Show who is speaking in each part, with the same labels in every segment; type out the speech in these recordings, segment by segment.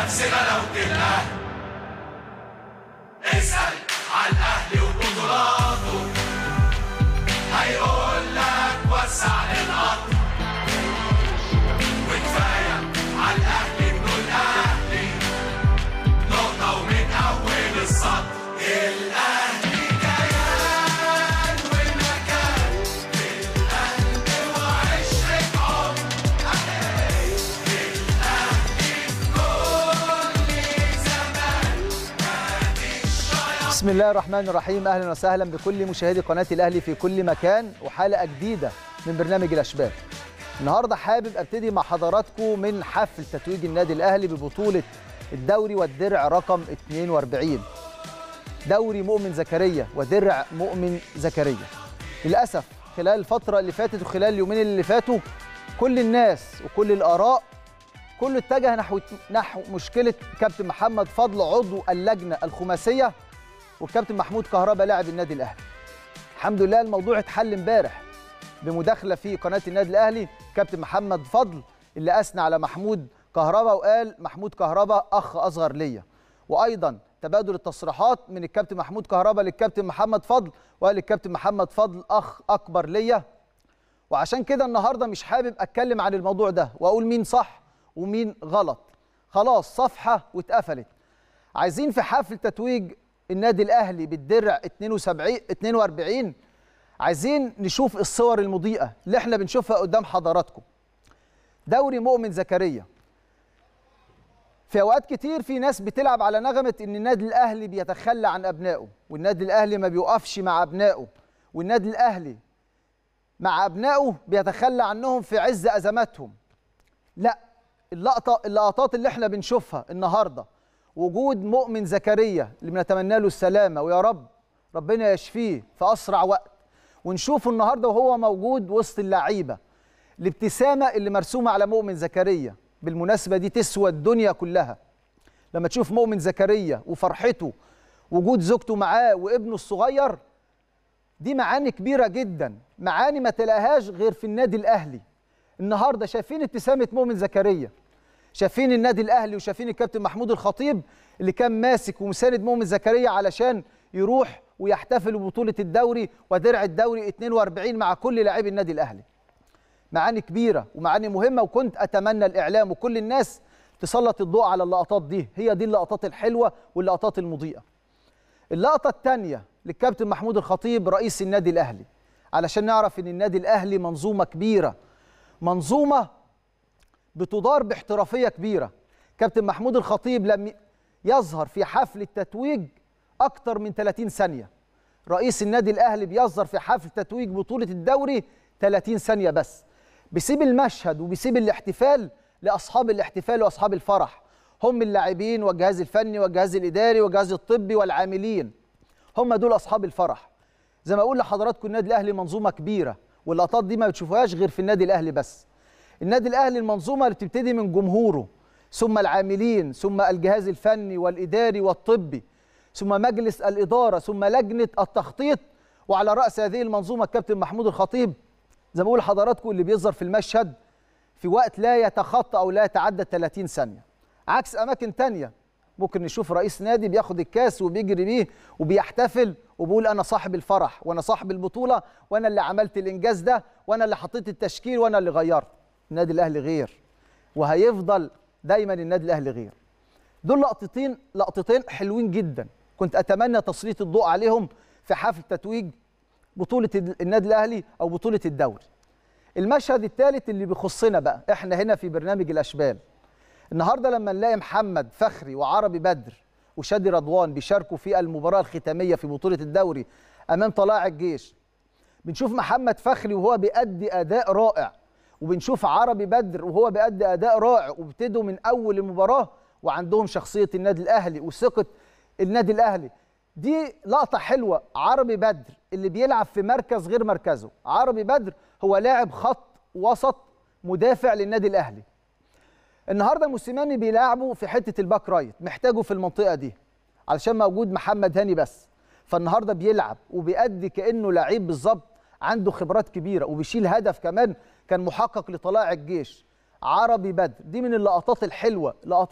Speaker 1: نفس غلاوة الأهل اسأل على الأهلي وبطولاته هيقول لك وسع للقطر وكفاية على الأهلي بنقول أهلي نقطة ومن أول السطر الأهلي كيان والمكان في القلب وعشرة عمر الأهلي في كل زمان نادي الشياطين
Speaker 2: بسم الله الرحمن الرحيم اهلا وسهلا بكل مشاهدي قناه الاهلي في كل مكان وحلقه جديده من برنامج الاشبال النهارده حابب ابتدي مع حضراتكم من حفل تتويج النادي الاهلي ببطوله الدوري والدرع رقم 42 دوري مؤمن زكريا ودرع مؤمن زكريا للاسف خلال الفتره اللي فاتت وخلال اليومين اللي فاتوا كل الناس وكل الاراء كله اتجه نحو نحو مشكله كابتن محمد فضل عضو اللجنه الخماسيه والكابتن محمود كهربا لاعب النادي الاهلي الحمد لله الموضوع اتحل امبارح بمداخله في قناه النادي الاهلي كابتن محمد فضل اللي اثنى على محمود كهربا وقال محمود كهربا اخ اصغر ليا وايضا تبادل التصريحات من الكابتن محمود كهربا للكابتن محمد فضل وقال الكابتن محمد فضل اخ اكبر ليا وعشان كده النهارده مش حابب اتكلم عن الموضوع ده واقول مين صح ومين غلط خلاص صفحه واتقفلت عايزين في حفل تتويج النادي الاهلي بالدرع 72 42 عايزين نشوف الصور المضيئه اللي احنا بنشوفها قدام حضراتكم دوري مؤمن زكريا في اوقات كتير في ناس بتلعب على نغمه ان النادي الاهلي بيتخلى عن ابنائه والنادي الاهلي ما بيوقفش مع ابنائه والنادي الاهلي مع ابنائه بيتخلى عنهم في عز ازماتهم لا اللقطه اللقطات اللي احنا بنشوفها النهارده وجود مؤمن زكريا اللي بنتمنى له السلامه ويا رب ربنا يشفيه في اسرع وقت ونشوفه النهارده وهو موجود وسط اللعيبه الابتسامه اللي مرسومه على مؤمن زكريا بالمناسبه دي تسوى الدنيا كلها لما تشوف مؤمن زكريا وفرحته وجود زوجته معاه وابنه الصغير دي معاني كبيره جدا معاني ما تلاقيهاش غير في النادي الاهلي النهارده شايفين ابتسامه مؤمن زكريا شايفين النادي الاهلي وشايفين الكابتن محمود الخطيب اللي كان ماسك ومساند مؤمن زكريا علشان يروح ويحتفل ببطوله الدوري ودرع الدوري 42 مع كل لاعبي النادي الاهلي معاني كبيره ومعاني مهمه وكنت اتمنى الاعلام وكل الناس تسلط الضوء على اللقطات دي هي دي اللقطات الحلوه واللقطات المضيئه اللقطه الثانيه للكابتن محمود الخطيب رئيس النادي الاهلي علشان نعرف ان النادي الاهلي منظومه كبيره منظومه بتدار باحترافيه كبيره كابتن محمود الخطيب لم يظهر في حفل التتويج اكتر من 30 ثانيه رئيس النادي الاهلي بيظهر في حفل تتويج بطوله الدوري 30 ثانيه بس بيسيب المشهد وبيسيب الاحتفال لاصحاب الاحتفال واصحاب الفرح هم اللاعبين والجهاز الفني والجهاز الاداري والجهاز الطبي والعاملين هم دول اصحاب الفرح زي ما اقول لحضراتكم النادي الاهلي منظومه كبيره واللقطات دي ما بتشوفوهاش غير في النادي الاهلي بس النادي الاهلي المنظومه اللي بتبتدي من جمهوره ثم العاملين ثم الجهاز الفني والاداري والطبي ثم مجلس الاداره ثم لجنه التخطيط وعلى راس هذه المنظومه الكابتن محمود الخطيب زي ما بقول لحضراتكم اللي بيظهر في المشهد في وقت لا يتخطى او لا يتعدى 30 ثانيه عكس اماكن تانية ممكن نشوف رئيس نادي بياخد الكاس وبيجري بيه وبيحتفل وبيقول انا صاحب الفرح وانا صاحب البطوله وانا اللي عملت الانجاز ده وانا اللي حطيت التشكيل وانا اللي غيرت النادي الاهلي غير وهيفضل دايما النادي الاهلي غير دول لقطتين لقطتين حلوين جدا كنت اتمنى تسليط الضوء عليهم في حفل تتويج بطوله النادي الاهلي او بطوله الدوري المشهد الثالث اللي بيخصنا بقى احنا هنا في برنامج الاشبال النهارده لما نلاقي محمد فخري وعربي بدر وشادي رضوان بيشاركوا في المباراه الختاميه في بطوله الدوري امام طلائع الجيش بنشوف محمد فخري وهو بيأدي اداء رائع وبنشوف عربي بدر وهو بيأدي اداء رائع وابتدوا من اول المباراه وعندهم شخصيه النادي الاهلي وثقه النادي الاهلي دي لقطه حلوه عربي بدر اللي بيلعب في مركز غير مركزه عربي بدر هو لاعب خط وسط مدافع للنادي الاهلي النهارده موسيماني بيلعبه في حته الباك رايت محتاجه في المنطقه دي علشان موجود محمد هاني بس فالنهارده بيلعب وبيأدي كانه لعيب بالظبط عنده خبرات كبيره وبيشيل هدف كمان كان محقق لطلائع الجيش عربي بدر دي من اللقطات الحلوه لقطات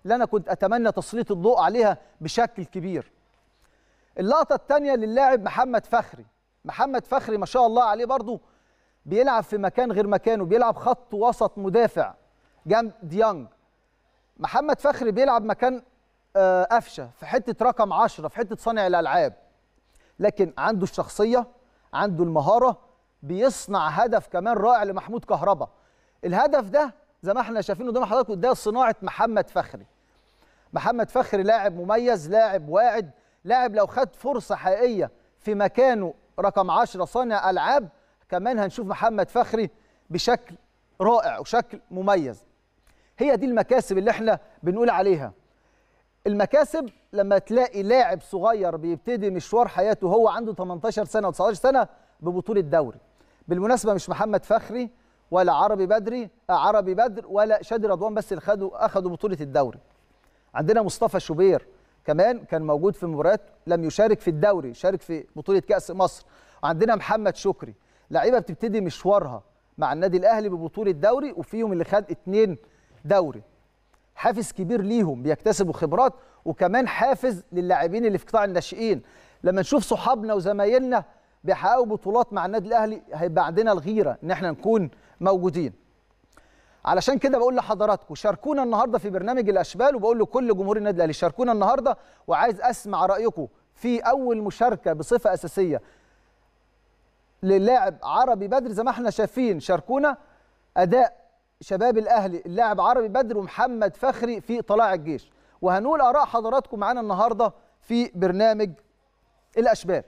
Speaker 2: اللي انا كنت اتمنى تسليط الضوء عليها بشكل كبير اللقطه الثانيه للاعب محمد فخري محمد فخري ما شاء الله عليه برضو بيلعب في مكان غير مكانه بيلعب خط وسط مدافع جنب ديانج محمد فخري بيلعب مكان آه، قفشه في حته رقم 10 في حته صانع الالعاب لكن عنده الشخصيه عنده المهاره بيصنع هدف كمان رائع لمحمود كهربا الهدف ده زي ما احنا شايفينه قدام حضراتكم ده صناعه محمد فخري محمد فخري لاعب مميز لاعب واعد لاعب لو خد فرصه حقيقيه في مكانه رقم 10 صانع العاب كمان هنشوف محمد فخري بشكل رائع وشكل مميز هي دي المكاسب اللي احنا بنقول عليها المكاسب لما تلاقي لاعب صغير بيبتدي مشوار حياته وهو عنده 18 سنه و 19 سنه ببطوله دوري بالمناسبه مش محمد فخري ولا عربي بدري آه عربي بدر ولا شادي رضوان بس اللي خدوا اخذوا بطوله الدوري عندنا مصطفى شوبير كمان كان موجود في مباريات لم يشارك في الدوري شارك في بطوله كاس مصر وعندنا محمد شكري لعيبه بتبتدي مشوارها مع النادي الاهلي ببطوله دوري وفيهم اللي خد اتنين دوري حافز كبير ليهم بيكتسبوا خبرات وكمان حافز للاعبين اللي في قطاع الناشئين لما نشوف صحابنا وزمايلنا بيحققوا بطولات مع النادي الاهلي هيبقى عندنا الغيره ان احنا نكون موجودين علشان كده بقول لحضراتكم شاركونا النهارده في برنامج الاشبال وبقول لكل جمهور النادي الاهلي شاركونا النهارده وعايز اسمع رايكم في اول مشاركه بصفه اساسيه للاعب عربي بدر زي ما احنا شايفين شاركونا اداء شباب الاهلي اللاعب عربي بدر ومحمد فخري في طلاع الجيش وهنقول اراء حضراتكم معانا النهارده في برنامج الاشبال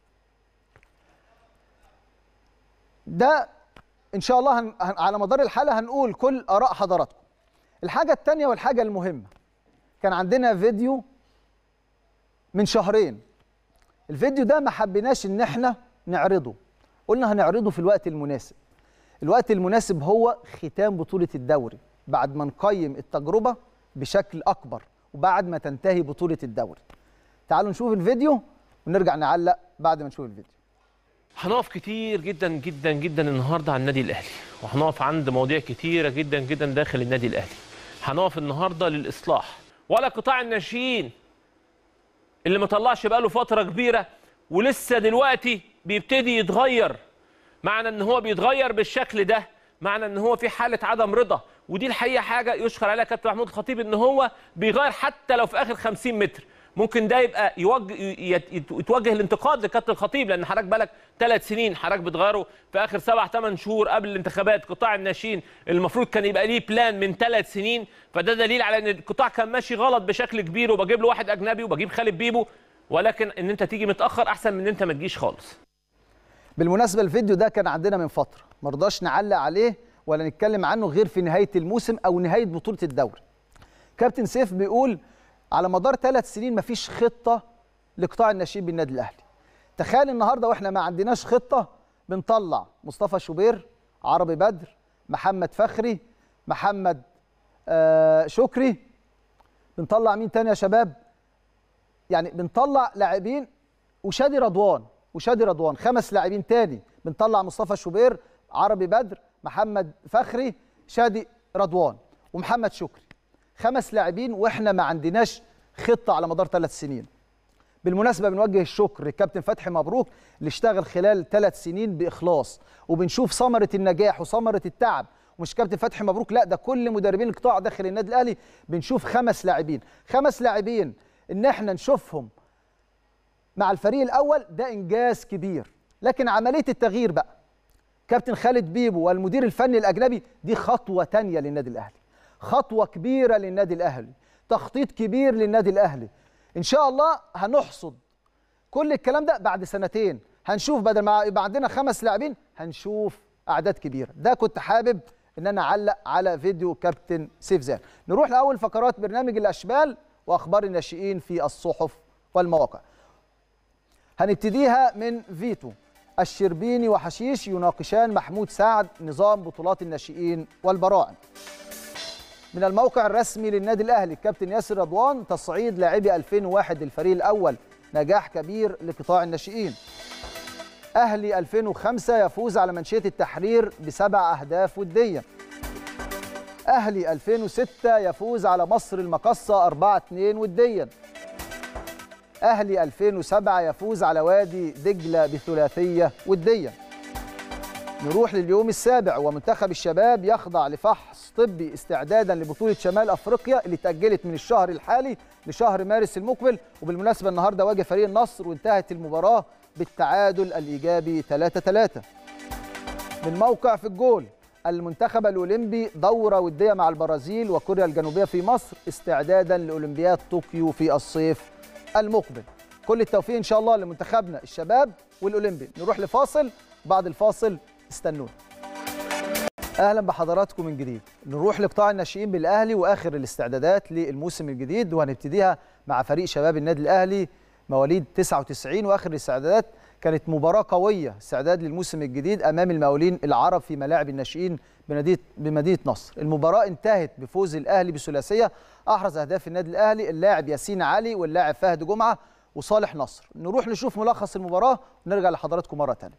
Speaker 2: ده ان شاء الله هن... هن... على مدار الحلقه هنقول كل اراء حضراتكم الحاجه الثانيه والحاجه المهمه كان عندنا فيديو من شهرين الفيديو ده ما حبيناش ان احنا نعرضه قلنا هنعرضه في الوقت المناسب الوقت المناسب هو ختام بطوله الدوري بعد ما نقيم التجربه بشكل اكبر وبعد ما تنتهي بطوله الدوري تعالوا نشوف الفيديو ونرجع نعلق بعد ما نشوف الفيديو
Speaker 3: هنقف كتير جدا جدا جدا النهارده على النادي الاهلي وهنقف عند مواضيع كتيره جدا جدا داخل النادي الاهلي هنقف النهارده للاصلاح ولا قطاع الناشئين اللي ما طلعش بقاله فتره كبيره ولسه دلوقتي بيبتدي يتغير معنى ان هو بيتغير بالشكل ده معنى ان هو في حاله عدم رضا ودي الحقيقه حاجه يشكر عليها كابتن محمود الخطيب ان هو بيغير حتى لو في اخر 50 متر ممكن ده يبقى يوجه يت- يتوجه الانتقاد لكابتن الخطيب لان حضرتك بالك ثلاث سنين حضرتك بتغيره في اخر سبع ثمان شهور قبل الانتخابات قطاع الناشئين المفروض كان يبقى ليه بلان من ثلاث سنين فده دليل على ان القطاع كان ماشي غلط بشكل كبير وبجيب له واحد اجنبي وبجيب خالد بيبو ولكن ان انت تيجي متاخر احسن من ان انت ما تجيش خالص
Speaker 2: بالمناسبه الفيديو ده كان عندنا من فتره ما رضاش نعلق عليه ولا نتكلم عنه غير في نهايه الموسم او نهايه بطوله الدوري كابتن سيف بيقول على مدار ثلاث سنين مفيش خطه لقطاع الناشئين بالنادي الاهلي تخيل النهارده واحنا ما عندناش خطه بنطلع مصطفى شوبير عربي بدر محمد فخري محمد آه شكري بنطلع مين تاني يا شباب يعني بنطلع لاعبين وشادي رضوان وشادي رضوان خمس لاعبين تاني بنطلع مصطفى شوبير عربي بدر محمد فخري شادي رضوان ومحمد شكري خمس لاعبين واحنا ما عندناش خطه على مدار ثلاث سنين بالمناسبه بنوجه الشكر للكابتن فتحي مبروك اللي اشتغل خلال ثلاث سنين باخلاص وبنشوف ثمره النجاح وثمره التعب ومش كابتن فتحي مبروك لا ده كل مدربين القطاع داخل النادي الاهلي بنشوف خمس لاعبين خمس لاعبين ان احنا نشوفهم مع الفريق الاول ده انجاز كبير لكن عمليه التغيير بقى كابتن خالد بيبو والمدير الفني الاجنبي دي خطوه تانية للنادي الاهلي خطوه كبيره للنادي الاهلي تخطيط كبير للنادي الاهلي ان شاء الله هنحصد كل الكلام ده بعد سنتين هنشوف بدل ما يبقى عندنا خمس لاعبين هنشوف اعداد كبيره ده كنت حابب ان انا اعلق على فيديو كابتن سيف زان نروح لاول فقرات برنامج الاشبال واخبار الناشئين في الصحف والمواقع هنبتديها من فيتو الشربيني وحشيش يناقشان محمود سعد نظام بطولات الناشئين والبراعم من الموقع الرسمي للنادي الاهلي الكابتن ياسر رضوان تصعيد لاعبي 2001 الفريق الاول نجاح كبير لقطاع الناشئين اهلي 2005 يفوز على منشيه التحرير بسبع اهداف وديه اهلي 2006 يفوز على مصر المقصه 4 2 وديا اهلي 2007 يفوز على وادي دجله بثلاثيه وديا نروح لليوم السابع ومنتخب الشباب يخضع لفحص طبي استعدادا لبطوله شمال افريقيا اللي اتاجلت من الشهر الحالي لشهر مارس المقبل وبالمناسبه النهارده واجه فريق النصر وانتهت المباراه بالتعادل الايجابي 3 3 من موقع في الجول المنتخب الاولمبي دوره وديه مع البرازيل وكوريا الجنوبيه في مصر استعدادا لاولمبياد طوكيو في الصيف المقبل كل التوفيق ان شاء الله لمنتخبنا الشباب والاولمبي نروح لفاصل بعد الفاصل استنونا اهلا بحضراتكم من جديد نروح لقطاع الناشئين بالاهلي واخر الاستعدادات للموسم الجديد وهنبتديها مع فريق شباب النادي الاهلي مواليد 99 واخر الاستعدادات كانت مباراه قويه استعداد للموسم الجديد امام المقاولين العرب في ملاعب الناشئين بمدينه بمدينه نصر المباراه انتهت بفوز الاهلي بثلاثيه احرز اهداف النادي الاهلي اللاعب ياسين علي واللاعب فهد جمعه وصالح نصر نروح نشوف ملخص المباراه ونرجع لحضراتكم مره ثانيه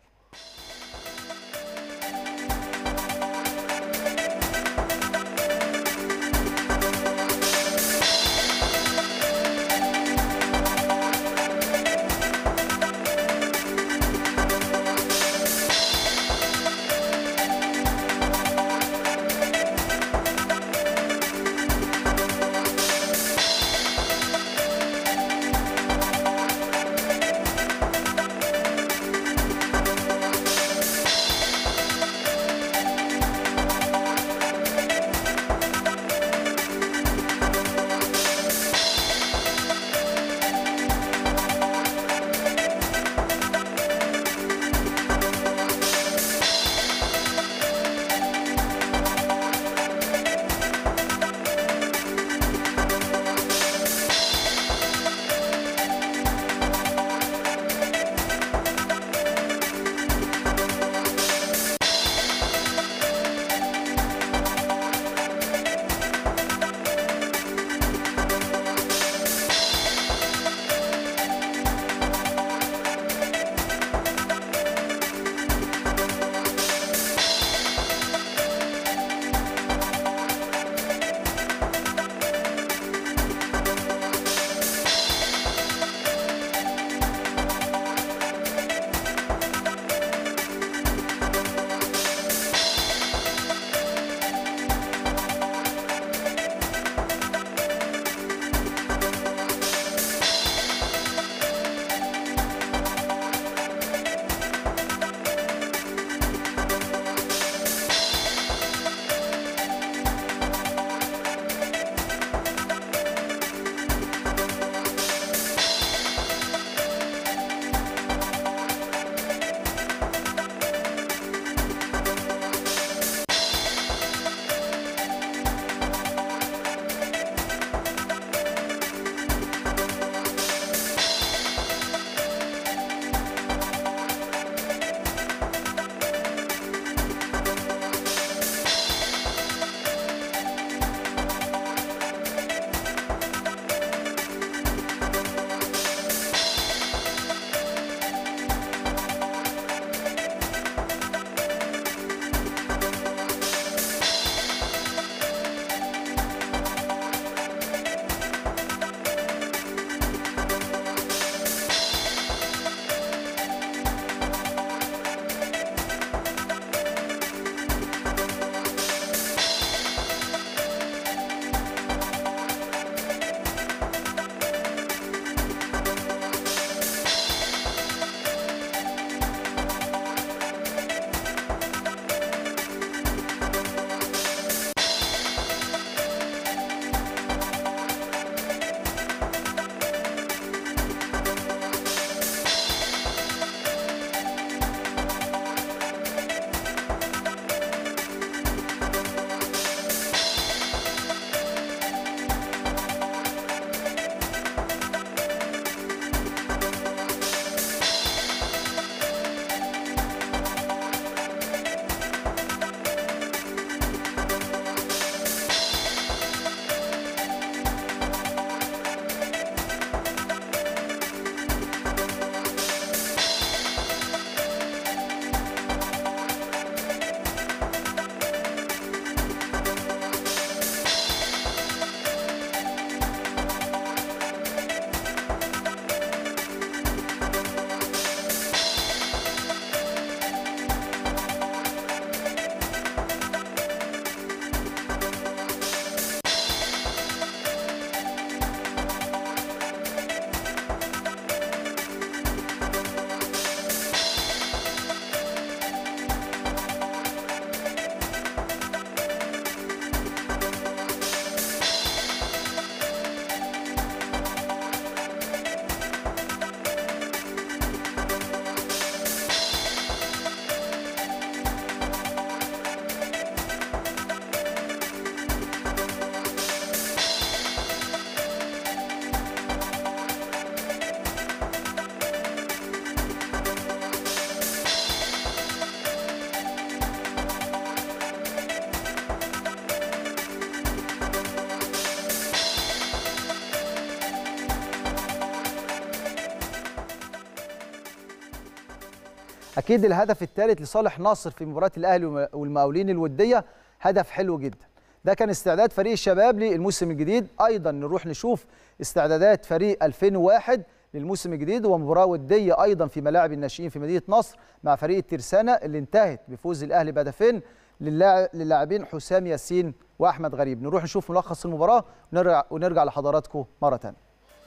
Speaker 2: اكيد الهدف الثالث لصالح ناصر في مباراه الاهلي والم- والمقاولين الوديه هدف حلو جدا ده كان استعداد فريق الشباب للموسم الجديد ايضا نروح نشوف استعدادات فريق 2001 للموسم الجديد ومباراه وديه ايضا في ملاعب الناشئين في مدينه نصر مع فريق الترسانه اللي انتهت بفوز الاهلي بهدفين للاعب- للاعبين حسام ياسين واحمد غريب نروح نشوف ملخص المباراه ونرجع ونرجع لحضراتكم مره ثانيه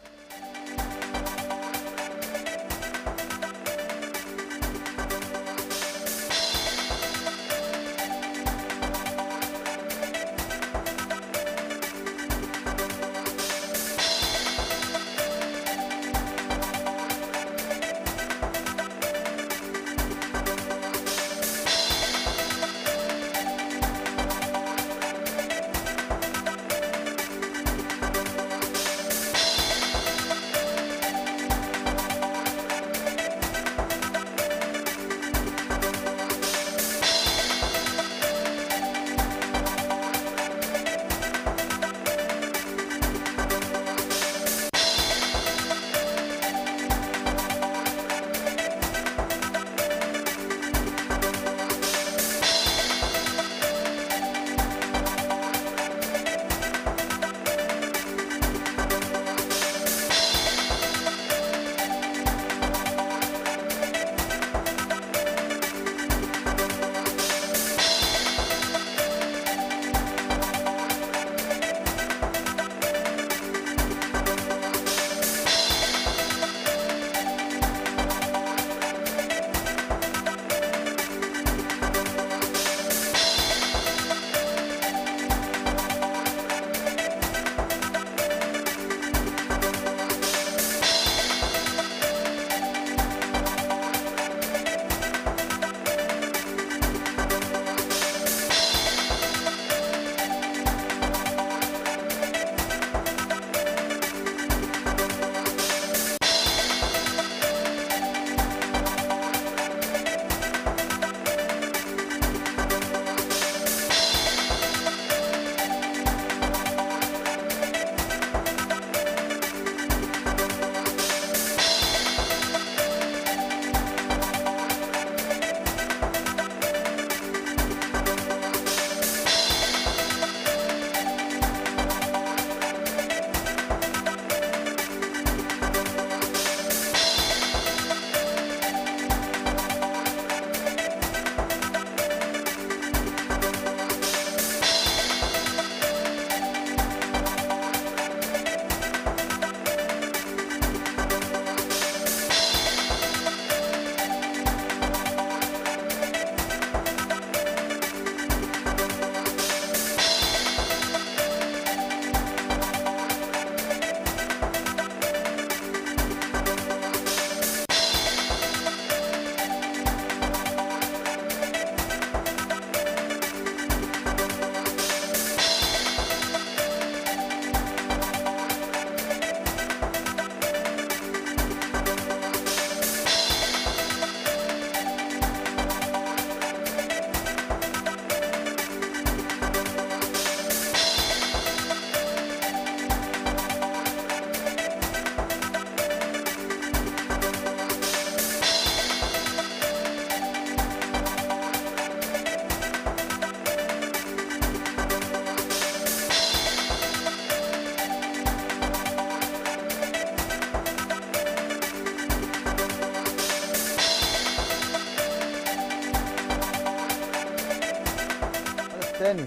Speaker 2: تاني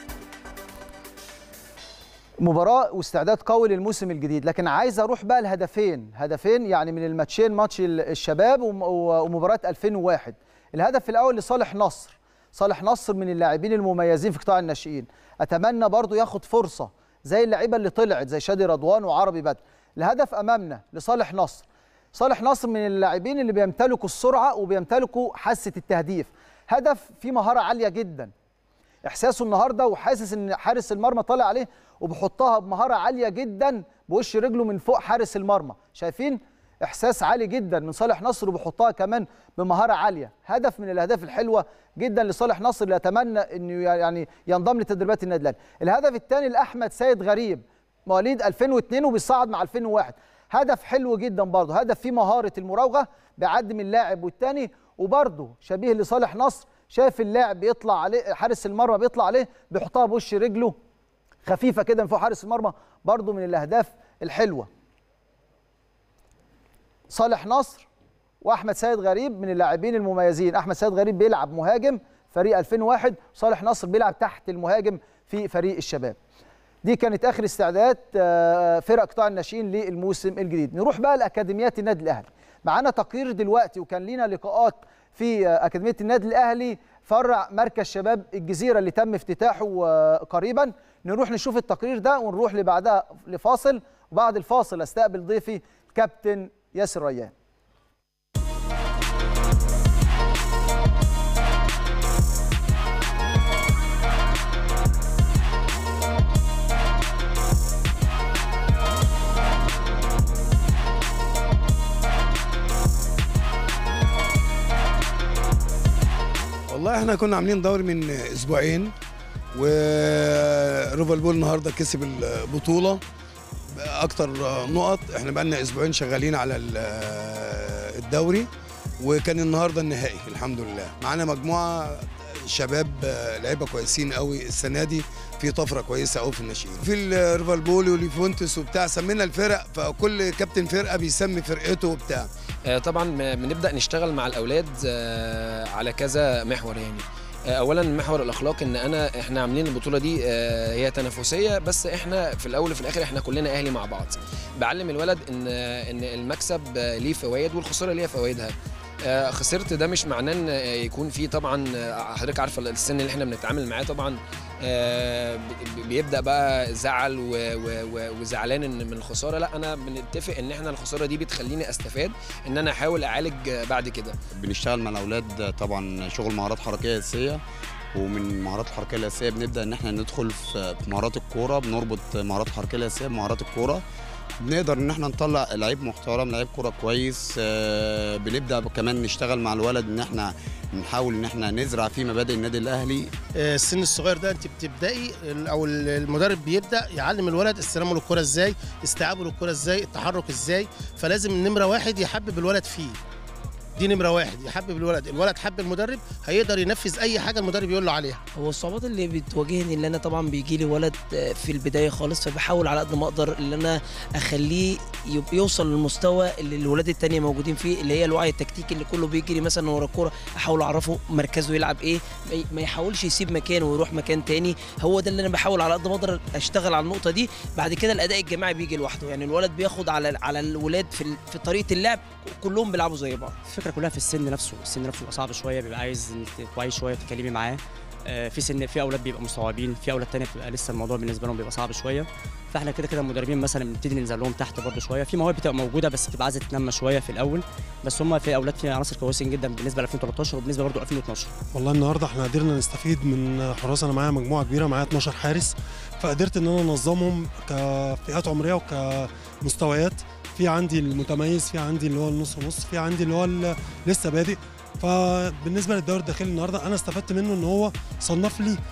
Speaker 2: مباراة واستعداد قوي للموسم الجديد لكن عايز اروح بقى الهدفين هدفين يعني من الماتشين ماتش ال- الشباب وم- ومباراة 2001 الهدف الاول لصالح نصر صالح نصر من اللاعبين المميزين في قطاع الناشئين اتمنى برضو ياخد فرصة زي اللعيبة اللي طلعت زي شادي رضوان وعربي بدر الهدف امامنا لصالح نصر صالح نصر من اللاعبين اللي بيمتلكوا السرعة وبيمتلكوا حاسة التهديف هدف فيه مهارة عالية جدا احساسه النهارده وحاسس ان حارس المرمى طالع عليه وبيحطها بمهاره عاليه جدا بوش رجله من فوق حارس المرمى شايفين احساس عالي جدا من صالح نصر وبيحطها كمان بمهاره عاليه هدف من الاهداف الحلوه جدا لصالح نصر اللي اتمنى انه يعني ينضم لتدريبات النادي الاهلي الهدف الثاني لاحمد سيد غريب مواليد 2002 وبيصعد مع 2001 هدف حلو جدا برضه هدف فيه مهاره المراوغه بيعدي من لاعب والتاني وبرده شبيه لصالح نصر شاف اللاعب بيطلع عليه حارس المرمى بيطلع عليه بيحطها بوش رجله خفيفه كده من فوق حارس المرمى برده من الاهداف الحلوه صالح نصر واحمد سيد غريب من اللاعبين المميزين احمد سيد غريب بيلعب مهاجم فريق 2001 صالح نصر بيلعب تحت المهاجم في فريق الشباب دي كانت اخر استعدادات آه، فرق قطاع الناشئين للموسم الجديد نروح بقى لاكاديميات النادي الاهلي معانا تقرير دلوقتي وكان لينا لقاءات في آه، اكاديميه النادي الاهلي فرع مركز شباب الجزيره اللي تم افتتاحه آه، قريبا نروح نشوف التقرير ده ونروح لبعدها لفاصل وبعد الفاصل استقبل ضيفي كابتن ياسر ريان
Speaker 4: والله احنا كنا عاملين دوري من اسبوعين وريفر بول النهارده كسب البطوله اكتر نقط احنا بقالنا اسبوعين شغالين على ال- الدوري وكان النهارده النهائي الحمد لله معانا مجموعه شباب لعيبه كويسين قوي السنه دي في طفره كويسه قوي في الناشئين في الريفر بول وليفونتس وبتاع سمينا الفرق فكل كابتن فرقه بيسمي فرقته وبتاع
Speaker 5: آه، طبعا م- بنبدا نشتغل مع الاولاد آه، على كذا محور يعني آه، اولا محور الاخلاق ان انا احنا عاملين البطوله دي آه، هي تنافسيه بس احنا في الاول وفي الاخر احنا كلنا اهلي مع بعض بعلم الولد ان ان المكسب آه، ليه فوائد والخساره ليها فوائدها آه، خسرت ده مش معناه ان آه، يكون في طبعا آه، حضرتك عارفه السن اللي احنا بنتعامل معاه طبعا آه، ب- بيبدا بقى زعل و- و- و- وزعلان إن من الخساره لا انا بنتفق ان احنا الخساره دي بتخليني استفاد ان انا احاول اعالج آه، بعد كده
Speaker 6: بنشتغل مع الاولاد طبعا شغل مهارات حركيه اساسيه ومن المهارات الحركيه الاساسيه بنبدا ان احنا ندخل في في مهارات الكوره بنربط مهارات الحركيه الاساسيه بمهارات الكوره بنقدر ان احنا نطلع لعيب محترم لعيب كوره كويس آه، بنبدا كمان نشتغل مع الولد ان احنا نحاول ان احنا نزرع فيه مبادئ النادي الاهلي
Speaker 7: آه، السن الصغير ده انت بتبداي ال- او ال- المدرب بيبدا يعلم الولد استلامه للكره ازاي استيعابه للكره ازاي التحرك ازاي فلازم نمره واحد يحبب الولد فيه دي نمره واحد يحبب الولد الولد حب المدرب هيقدر ينفذ اي حاجه المدرب يقول له عليها
Speaker 8: هو الصعوبات اللي بتواجهني اللي انا طبعا بيجي لي ولد في البدايه خالص فبحاول على قد ما اقدر ان انا اخليه يب- يوصل للمستوى اللي الولاد التانية موجودين فيه اللي هي الوعي التكتيكي اللي كله بيجري مثلا ورا الكوره احاول اعرفه مركزه يلعب ايه ما ي- ما يحاولش يسيب مكانه ويروح مكان تاني هو ده اللي انا بحاول على قد ما اقدر اشتغل على النقطه دي بعد كده الاداء الجماعي بيجي لوحده يعني الولد بياخد على على الولاد في ال- في طريقه اللعب كلهم بيلعبوا زي بعض
Speaker 9: الفكره كلها في السن نفسه السن نفسه بيبقى صعب شويه بيبقى عايز انك توعي شويه تتكلمي معاه آه، في سن في اولاد بيبقى مستوعبين في اولاد تانية بتبقى لسه الموضوع بالنسبه لهم بيبقى صعب شويه فاحنا كده كده المدربين مثلا بنبتدي ننزل لهم تحت برضه شويه في مواهب بتبقى موجوده بس بتبقى عايزه تتنمى شويه في الاول بس هم في اولاد في عناصر كويسين جدا بالنسبه ل 2013 وبالنسبه برضه 2012
Speaker 10: والله النهارده احنا قدرنا نستفيد من حراس انا معايا مجموعه كبيره معايا 12 حارس فقدرت ان انا انظمهم كفئات عمريه وكمستويات في عندي المتميز في عندي اللي هو النص ونص في عندي اللي هو ال- لسه بادئ فبالنسبه للدوري الداخلي النهارده انا استفدت منه ان هو صنف لي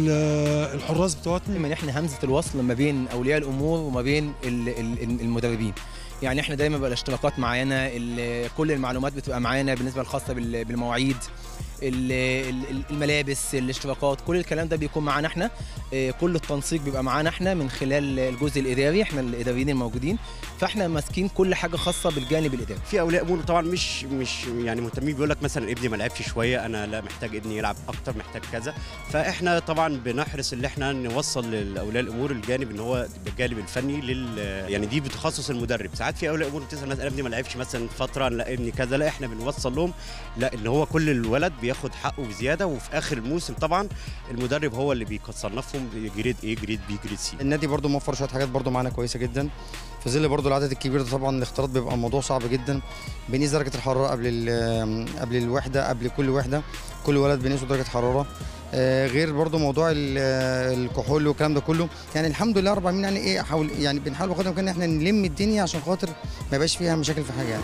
Speaker 10: ال- الحراس بتوعتي
Speaker 11: دايما احنا همزه الوصل ما بين اولياء الامور وما بين ال- ال- المدربين يعني احنا دايما بقى الاشتراكات معانا ال- كل المعلومات بتبقى معانا بالنسبه الخاصه بال- بالمواعيد ال- ال- الملابس الاشتراكات كل الكلام ده بيكون معانا احنا اه، كل التنسيق بيبقى معانا احنا من خلال الجزء الاداري احنا الاداريين الموجودين فاحنا ماسكين كل حاجه خاصه بالجانب الاداري
Speaker 12: في اولياء امور طبعا مش مش يعني مهتمين بيقول لك مثلا ابني ما لعبش شويه انا لا محتاج ابني يلعب اكتر محتاج كذا فاحنا طبعا بنحرص ان احنا نوصل لاولياء الامور الجانب ان هو الجانب الفني لل يعني دي بتخصص المدرب ساعات في اولياء امور بتسال مثلا ابني ما لعبش مثلا فتره لا ابني كذا لا احنا بنوصل لهم لا ان هو كل الولد بياخد حقه بزياده وفي اخر الموسم طبعا المدرب هو اللي بيصنفهم جريد ايه جريد بي جريد سي
Speaker 13: النادي برضو موفر شويه حاجات برضو معانا كويسه جدا في ظل برضو العدد الكبير ده طبعا الاختلاط بيبقى الموضوع صعب جدا بنقيس درجه الحراره قبل ال- قبل الوحده قبل كل وحده كل ولد بنقيسه درجه حراره آه، غير برضو موضوع ال- الكحول والكلام ده كله يعني الحمد لله رب العالمين يعني ايه حاول يعني بنحاول بقدر الامكان ان احنا نلم الدنيا عشان خاطر ما يبقاش فيها مشاكل في حاجه يعني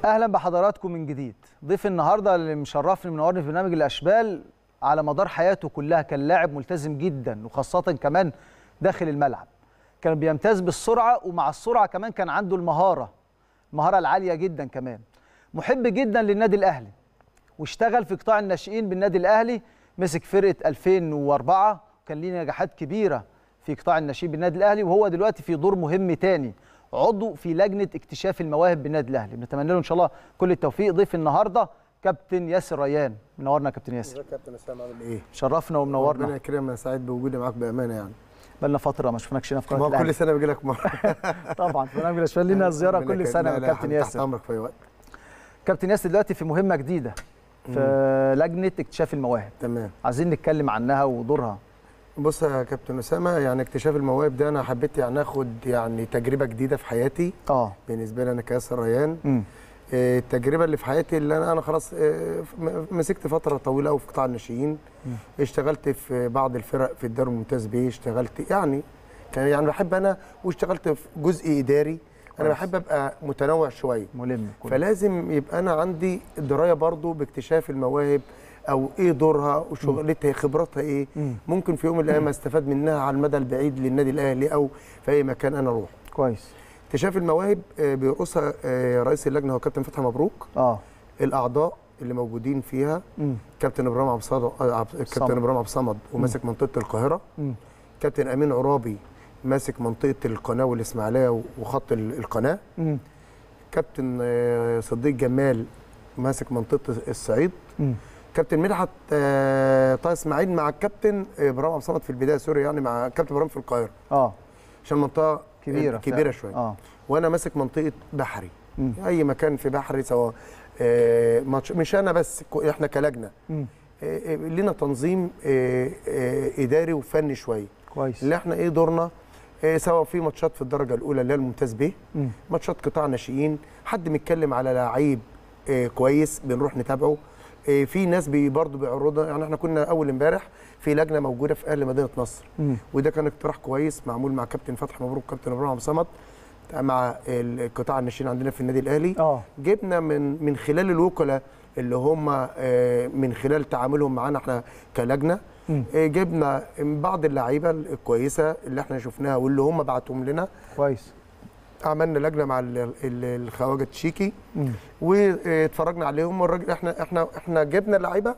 Speaker 2: اهلا بحضراتكم من جديد ضيف النهارده اللي مشرفني منورني في برنامج الاشبال على مدار حياته كلها كان لاعب ملتزم جدا وخاصه كمان داخل الملعب كان بيمتاز بالسرعه ومع السرعه كمان كان عنده المهاره المهاره العاليه جدا كمان محب جدا للنادي الاهلي واشتغل في قطاع الناشئين بالنادي الاهلي مسك فرقه 2004 كان ليه نجاحات كبيره في قطاع الناشئين بالنادي الاهلي وهو دلوقتي في دور مهم تاني عضو في لجنه اكتشاف المواهب بالنادي الاهلي بنتمنى له ان شاء الله كل التوفيق ضيف النهارده كابتن ياسر ريان منورنا يا كابتن ياسر
Speaker 14: ازيك يا كابتن اسامه عامل ايه؟
Speaker 2: شرفنا
Speaker 14: ربنا
Speaker 2: ومنورنا
Speaker 14: يكرمك انا سعيد بوجودي معاك بامانه يعني
Speaker 2: بقالنا فتره ما شفناكش هنا في
Speaker 14: ما
Speaker 2: قناه
Speaker 14: هو
Speaker 2: الاهلي
Speaker 14: كل سنه بيجي لك مره
Speaker 2: طبعا في برنامج الاشبال لينا زياره
Speaker 14: ربنا
Speaker 2: كل
Speaker 14: يكرمك.
Speaker 2: سنه
Speaker 14: لا،
Speaker 2: من
Speaker 14: لا،
Speaker 2: كابتن
Speaker 14: تحت
Speaker 2: ياسر
Speaker 14: امرك في اي وقت
Speaker 2: كابتن ياسر دلوقتي في مهمه جديده في لجنه اكتشاف المواهب
Speaker 14: تمام
Speaker 2: عايزين نتكلم عنها ودورها
Speaker 14: بص يا كابتن اسامه يعني اكتشاف المواهب ده انا حبيت يعني اخد يعني تجربه جديده في حياتي
Speaker 2: اه
Speaker 14: بالنسبه لي انا كياسر ريان
Speaker 2: امم
Speaker 14: آه، التجربه اللي في حياتي اللي انا انا خلاص آه، م- مسكت فتره طويله قوي في قطاع الناشئين اشتغلت في بعض الفرق في الدوري الممتاز بيه اشتغلت يعني كان يعني بحب انا واشتغلت في جزء اداري انا
Speaker 2: كويس.
Speaker 14: بحب ابقى متنوع شويه
Speaker 2: ملم كله.
Speaker 14: فلازم يبقى انا عندي درايه برضو باكتشاف المواهب او ايه دورها وشغلتها خبراتها ايه
Speaker 2: مم.
Speaker 14: ممكن في يوم من الايام استفاد منها على المدى البعيد للنادي الاهلي او في اي مكان انا اروح
Speaker 2: كويس
Speaker 14: اكتشاف المواهب آه، بيرقصها آه، رئيس اللجنه هو كابتن فتحي مبروك
Speaker 2: اه
Speaker 14: الاعضاء اللي موجودين فيها
Speaker 2: امم
Speaker 14: كابتن ابراهيم عبد الصمد آه، عبد-
Speaker 2: صمد.
Speaker 14: كابتن ابراهيم عبد الصمد وماسك منطقه القاهره
Speaker 2: امم
Speaker 14: كابتن امين عرابي ماسك منطقه القناه والاسماعيليه وخط ال- القناه
Speaker 2: امم
Speaker 14: كابتن آه، صديق جمال ماسك منطقه الصعيد
Speaker 2: امم
Speaker 14: كابتن مدحت آه، طه اسماعيل مع الكابتن ابراهيم عبد الصمد في البدايه سوري يعني مع كابتن ابراهيم في القاهره
Speaker 2: اه
Speaker 14: عشان منطقه
Speaker 2: كبيره
Speaker 14: كبيره
Speaker 2: فعلا.
Speaker 14: شويه
Speaker 2: اه
Speaker 14: وانا ماسك منطقه بحري
Speaker 2: مم.
Speaker 14: اي مكان في بحري سواء آه، ماتش مش انا بس كو- احنا كلجنه
Speaker 2: امم
Speaker 14: آه، آه، لنا تنظيم آه، آه، اداري وفني شويه
Speaker 2: كويس
Speaker 14: اللي احنا ايه دورنا آه، سواء في ماتشات في الدرجه الاولى اللي هي الممتاز به
Speaker 2: مم.
Speaker 14: ماتشات قطاع ناشئين حد متكلم على لعيب آه، كويس بنروح نتابعه آه، في ناس بي برضه بيعرضوا يعني احنا كنا اول امبارح في لجنه موجوده في اهل مدينه نصر
Speaker 2: امم
Speaker 14: وده كان اقتراح كويس معمول مع كابتن فتحي مبروك كابتن ابراهيم عبد الصمد مع القطاع الناشئين عندنا في النادي الاهلي
Speaker 2: اه
Speaker 14: جبنا من من خلال الوكلاء اللي هم آه، من خلال تعاملهم معانا احنا كلجنه
Speaker 2: مم.
Speaker 14: آه، جبنا بعض اللعيبه الكويسه اللي احنا شفناها واللي هم بعتهم لنا
Speaker 2: كويس
Speaker 14: عملنا لجنه مع ال- ال- الخواجه تشيكي
Speaker 2: امم
Speaker 14: واتفرجنا عليهم والراجل احنا احنا احنا جبنا لعيبه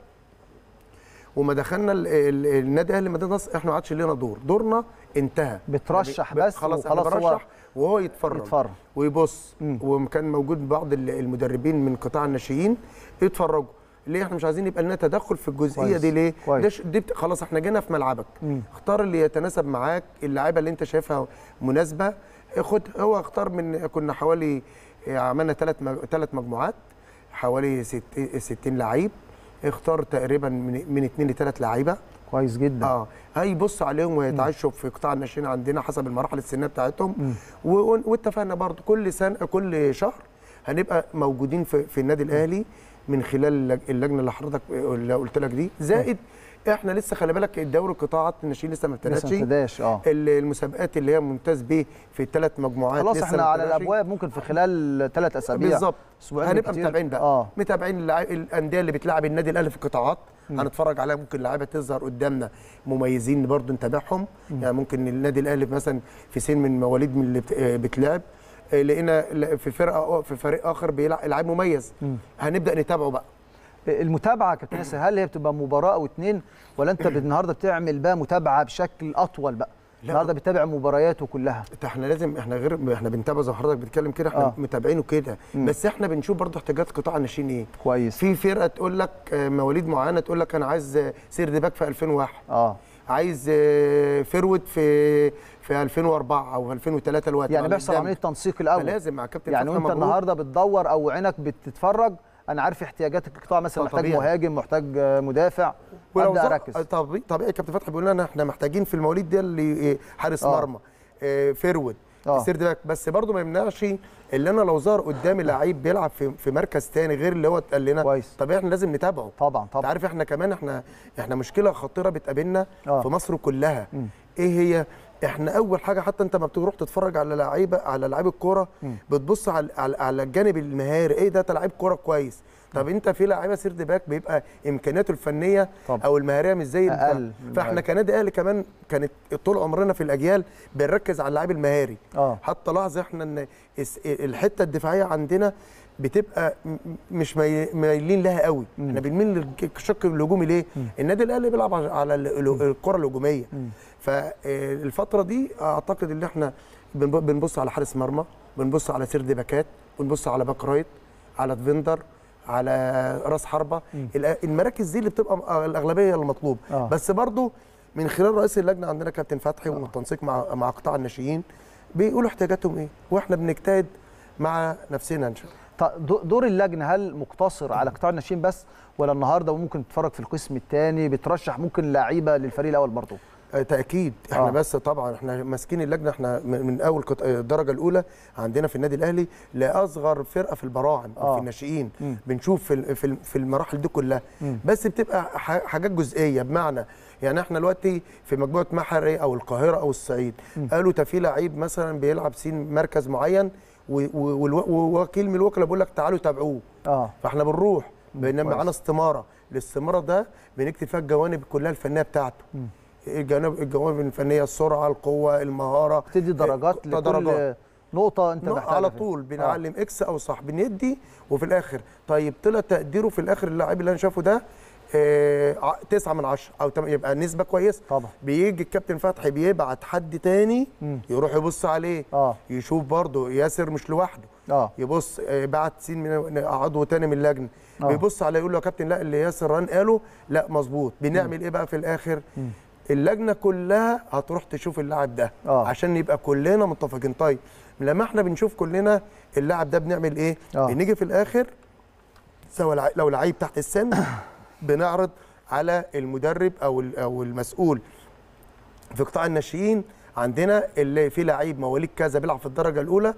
Speaker 14: وما دخلنا ال- ال- النادي الاهلي مدينه نصر احنا ما عادش لنا دور دورنا انتهى
Speaker 2: بترشح
Speaker 14: ب-
Speaker 2: بس
Speaker 14: خلاص احنا
Speaker 2: وخلاص هو
Speaker 14: برشح وهو يتفرج
Speaker 2: يتفرج
Speaker 14: ويبص
Speaker 2: مم.
Speaker 14: وكان موجود بعض ال- المدربين من قطاع الناشئين يتفرجوا ليه احنا مش عايزين يبقى لنا تدخل في الجزئيه
Speaker 2: كويس.
Speaker 14: دي ليه
Speaker 2: كويس.
Speaker 14: ده ش- دي بت... خلاص احنا جينا في ملعبك
Speaker 2: مم.
Speaker 14: اختار اللي يتناسب معاك اللعيبه اللي انت شايفها مناسبه خد هو اختار من كنا حوالي عملنا ثلاث ثلاث مجموعات حوالي 60 60 لعيب اختار تقريبا من من اثنين لثلاث لعيبه
Speaker 2: كويس جدا
Speaker 14: اه هيبص عليهم ويتعشوا في قطاع الناشئين عندنا حسب المراحل السنيه بتاعتهم
Speaker 2: مم.
Speaker 14: و- واتفقنا برضو كل سنه كل شهر هنبقى موجودين في, في النادي الاهلي من خلال اللج- اللجنه اللي حضرتك اللي قلت لك دي زائد احنا لسه خلي بالك الدوري قطاعات الناشئين لسه ما
Speaker 2: لسه ما
Speaker 14: ابتدتش
Speaker 2: ابتداش اه
Speaker 14: ال- المسابقات اللي هي ممتاز بيه في الثلاث مجموعات
Speaker 2: خلاص
Speaker 14: لسه
Speaker 2: احنا
Speaker 14: ما
Speaker 2: على
Speaker 14: ابتداش.
Speaker 2: الابواب ممكن في خلال ثلاث اسابيع
Speaker 14: بالظبط
Speaker 2: اسبوعين
Speaker 14: هنبقى
Speaker 2: بالكتير.
Speaker 14: متابعين بقى
Speaker 2: اه
Speaker 14: متابعين اللع- الانديه اللي بتلعب النادي الاهلي في القطاعات هنتفرج عليها ممكن لعيبه تظهر قدامنا مميزين برضه نتابعهم يعني ممكن النادي الاهلي مثلا في سن من مواليد من اللي بت- آه، بتلعب آه، لقينا لا- في فرقه في فريق اخر بيلعب لعيب مميز
Speaker 2: مم.
Speaker 14: هنبدا نتابعه بقى
Speaker 2: المتابعه يا كابتن ياسر هل هي بتبقى مباراه او اتنين ولا انت النهارده بتعمل بقى متابعه بشكل اطول بقى النهارده بتتابع مبارياته كلها
Speaker 14: ده احنا لازم احنا غير احنا بنتابع زي ما حضرتك بتتكلم كده احنا
Speaker 2: آه.
Speaker 14: آه. متابعينه كده
Speaker 2: مم.
Speaker 14: بس احنا بنشوف برضه احتياجات قطاع الناشئين ايه
Speaker 2: كويس
Speaker 14: في فرقه تقول لك آه، مواليد معينه تقول لك انا عايز آه، سيرد باك في 2001
Speaker 2: اه
Speaker 14: عايز آه، فيرود في في 2004 او 2003 الوقت
Speaker 2: يعني بيحصل عمليه تنسيق الاول
Speaker 14: لازم مع كابتن
Speaker 2: يعني
Speaker 14: فتحي
Speaker 2: وانت
Speaker 14: مبروك.
Speaker 2: النهارده بتدور او عينك بتتفرج انا عارف احتياجات القطاع مثلا
Speaker 14: آه،
Speaker 2: محتاج
Speaker 14: طبيعي.
Speaker 2: مهاجم محتاج آه، مدافع
Speaker 14: ولو
Speaker 2: ابدا
Speaker 14: ظهر-
Speaker 2: اركز
Speaker 14: طبيعي طبيعي كابتن فتحي بيقول لنا احنا محتاجين في المواليد دي اللي آه، حارس
Speaker 2: آه.
Speaker 14: مرمى آه، فيرود
Speaker 2: آه.
Speaker 14: سيرد باك بس برضه ما يمنعش اللي انا لو ظهر قدامي لعيب بيلعب في في مركز تاني غير اللي هو اتقال لنا
Speaker 2: كويس.
Speaker 14: طبيعي احنا لازم نتابعه
Speaker 2: طبعا
Speaker 14: انت
Speaker 2: طبعا
Speaker 14: عارف احنا كمان احنا احنا مشكله خطيره بتقابلنا
Speaker 2: آه.
Speaker 14: في مصر كلها
Speaker 2: مم.
Speaker 14: ايه هي احنا اول حاجه حتى انت ما بتروح تتفرج على لعيبه على لعيب الكوره بتبص على على, على الجانب المهاري ايه ده ده لعيب كوره كويس طب انت في لعيبه سيرد باك بيبقى امكانياته الفنيه
Speaker 2: طبعا.
Speaker 14: او المهاريه مش زي
Speaker 2: أقل
Speaker 14: البتاع.
Speaker 2: من
Speaker 14: فاحنا
Speaker 2: اللعيبة.
Speaker 14: كنادي اهلي كمان كانت طول عمرنا في الاجيال بنركز على اللعيب المهاري
Speaker 2: اه
Speaker 14: حتى لاحظ احنا ان الس- الحته الدفاعيه عندنا بتبقى م- مش مي- مايلين لها قوي احنا بنميل للشق الهجومي ليه النادي الاهلي بيلعب على- على ال- ال- الكره الهجوميه فالفتره دي اعتقد ان احنا بنب- بنبص على حارس مرمى بنبص على سيرد باكات بنبص على باك رايت على ديفندر على راس حربه الأ- المراكز دي اللي بتبقى الاغلبيه المطلوب
Speaker 2: آه.
Speaker 14: بس برضو من خلال رئيس اللجنه عندنا كابتن فتحي والتنسيق مع مع قطاع الناشئين بيقولوا احتياجاتهم ايه واحنا بنجتهد مع نفسنا ان شاء الله
Speaker 2: طب دو- دور اللجنه هل مقتصر على قطاع الناشئين بس ولا النهارده ممكن تتفرج في القسم الثاني بترشح ممكن لعيبه للفريق الاول برضه
Speaker 14: آه، تاكيد احنا
Speaker 2: آه.
Speaker 14: آه. بس طبعا احنا ماسكين اللجنه احنا من من اول قط- آه، الدرجه الاولى عندنا في النادي الاهلي لاصغر فرقه في البراعم او
Speaker 2: آه.
Speaker 14: في الناشئين
Speaker 2: مم.
Speaker 14: بنشوف في ال- في ال- في المراحل دي كلها
Speaker 2: مم.
Speaker 14: بس بتبقى ح- حاجات جزئيه بمعنى يعني احنا دلوقتي في مجموعه محري او القاهره او الصعيد قالوا ده في لعيب مثلا بيلعب سين مركز معين و- و- والو- ووكيل من الوكلاء بيقول لك تعالوا تابعوه
Speaker 2: اه
Speaker 14: فاحنا بنروح بينما
Speaker 2: كويس.
Speaker 14: معانا استماره الاستماره ده بنكتب فيها الجوانب كلها الفنيه بتاعته الجوانب الجوانب الفنيه السرعه القوه المهاره
Speaker 2: تدي درجات لكل
Speaker 14: درجات.
Speaker 2: نقطه انت
Speaker 14: نق-
Speaker 2: محتاجها
Speaker 14: على
Speaker 2: فيها.
Speaker 14: طول بنعلم اكس او صح بندي وفي الاخر طيب طلع تقديره في الاخر اللاعب اللي انا شافه ده آه، ع- تسعة من عشرة او تم- يبقى نسبه كويسه
Speaker 2: طبعا
Speaker 14: بيجي الكابتن فتحي بيبعت حد تاني
Speaker 2: مم.
Speaker 14: يروح يبص عليه
Speaker 2: اه
Speaker 14: يشوف برضه ياسر مش لوحده
Speaker 2: اه
Speaker 14: يبص آه، بعت سين من عضو تاني من اللجنه
Speaker 2: آه.
Speaker 14: بيبص عليه يقول له يا كابتن لا اللي ياسر ران قاله لا مظبوط بنعمل ايه بقى في الاخر
Speaker 2: مم.
Speaker 14: اللجنه كلها هتروح تشوف اللاعب ده
Speaker 2: آه.
Speaker 14: عشان يبقى كلنا متفقين طيب لما احنا بنشوف كلنا اللاعب ده بنعمل ايه
Speaker 2: آه.
Speaker 14: بنيجي في الاخر سواء الع- لو لعيب تحت السن بنعرض على المدرب او ال- او المسؤول في قطاع الناشئين عندنا اللي في لعيب مواليد كذا بيلعب في الدرجه الاولى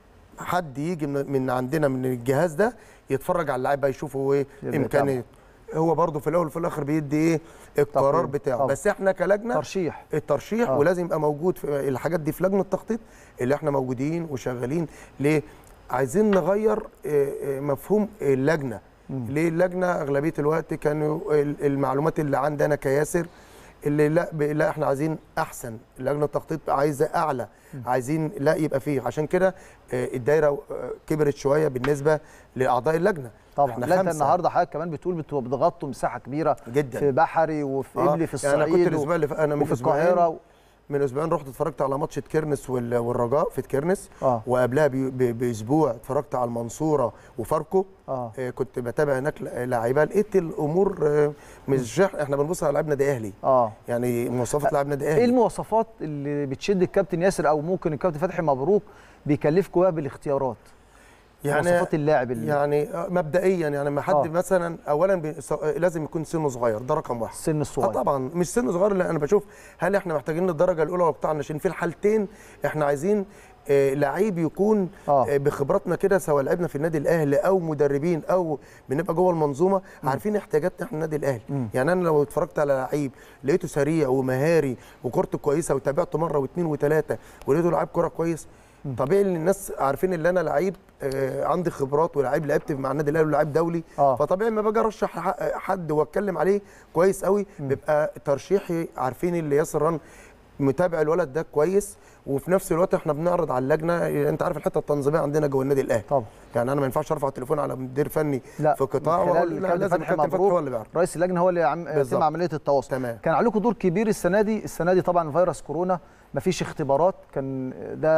Speaker 14: حد يجي من, من عندنا من الجهاز ده يتفرج على اللاعب بقى يشوف هو ايه
Speaker 2: يبقى
Speaker 14: امكانيات هو برضه في الاول وفي الاخر بيدي ايه القرار
Speaker 2: تقييم.
Speaker 14: بتاعه
Speaker 2: طبعا.
Speaker 14: بس احنا كلجنه
Speaker 2: ترشيح
Speaker 14: الترشيح
Speaker 2: آه.
Speaker 14: آه. ولازم يبقى موجود في الحاجات دي في لجنه التخطيط اللي احنا موجودين وشغالين ليه عايزين نغير آه، آه، مفهوم اللجنه
Speaker 2: مم.
Speaker 14: ليه اللجنه اغلبيه الوقت كانوا ال- المعلومات اللي عندنا كياسر اللي لا ب- لا احنا عايزين احسن لجنه التخطيط عايزه اعلى عايزين لا يبقى فيه عشان كده آه، الدايره آه، كبرت شويه بالنسبه لاعضاء اللجنه
Speaker 2: طبعا
Speaker 14: احنا
Speaker 2: لا انت
Speaker 14: خمسة.
Speaker 2: النهارده حضرتك كمان بتقول بتبقوا بتغطوا مساحه كبيره
Speaker 14: جدا
Speaker 2: في بحري وفي
Speaker 14: آه،
Speaker 2: قبلي في
Speaker 14: يعني
Speaker 2: الصعيد
Speaker 14: انا كنت الاسبوع اللي ف- انا من
Speaker 2: وفي
Speaker 14: أسبوعين-
Speaker 2: القاهره
Speaker 14: من اسبوعين رحت اتفرجت على ماتش كيرنس وال- والرجاء في كيرنس
Speaker 2: اه
Speaker 14: وقبلها بي- ب- باسبوع اتفرجت على المنصوره وفاركو
Speaker 2: اه
Speaker 14: آه، كنت بتابع هناك ل- لعيبه لقيت الامور آه، مش إح- احنا بنبص على لاعب نادي اهلي
Speaker 2: اه
Speaker 14: يعني مواصفات لاعب نادي
Speaker 2: ايه
Speaker 14: اهلي
Speaker 2: المواصفات اللي بتشد الكابتن ياسر او ممكن الكابتن فتحي مبروك بيكلفكوا بيها بالاختيارات
Speaker 14: يعني
Speaker 2: مواصفات اللاعب اللي
Speaker 14: يعني آه، مبدئيا يعني لما حد
Speaker 2: آه.
Speaker 14: مثلا اولا بي- ص- آه، لازم يكون سنه صغير ده رقم واحد
Speaker 2: السن
Speaker 14: اه
Speaker 2: الصغير
Speaker 14: طبعا مش سن صغير لا انا بشوف هل احنا محتاجين الدرجه الاولى ولا قطاع الناشئين في الحالتين احنا عايزين آه، لعيب يكون
Speaker 2: آه.
Speaker 14: آه، بخبراتنا كده سواء لعبنا في النادي الاهلي او مدربين او بنبقى جوه المنظومه عارفين احتياجاتنا احنا النادي الاهلي
Speaker 2: مم.
Speaker 14: يعني انا لو اتفرجت على لعيب لقيته سريع ومهاري وكورته كويسه وتابعته مره واثنين وثلاثه ولقيته لعيب كوره كويس طبيعي ان الناس عارفين ان انا لعيب آه، عندي خبرات ولاعيب لعبت مع النادي الاهلي ولاعيب دولي
Speaker 2: آه.
Speaker 14: فطبيعي ما باجي ارشح ح- حد واتكلم عليه كويس قوي بيبقى ترشيحي عارفين اللي ياسر ران متابع الولد ده كويس وفي نفس الوقت احنا بنعرض على اللجنه انت عارف الحته التنظيميه عندنا جوه النادي الاهلي
Speaker 2: طبعا
Speaker 14: يعني انا ما ينفعش ارفع التليفون على مدير فني
Speaker 2: لا
Speaker 14: في قطاع
Speaker 2: من خلال
Speaker 14: وأقول لا
Speaker 2: الكابتن
Speaker 14: لازم
Speaker 2: فتحي
Speaker 14: الكابتن فتحي
Speaker 2: مبروك
Speaker 14: هو اللي بيعرف
Speaker 2: رئيس اللجنه هو اللي عم يتم
Speaker 14: بالظبط.
Speaker 2: عمليه التواصل
Speaker 14: تمام
Speaker 2: كان عليكم دور كبير السنه دي السنه دي طبعا فيروس كورونا مفيش اختبارات كان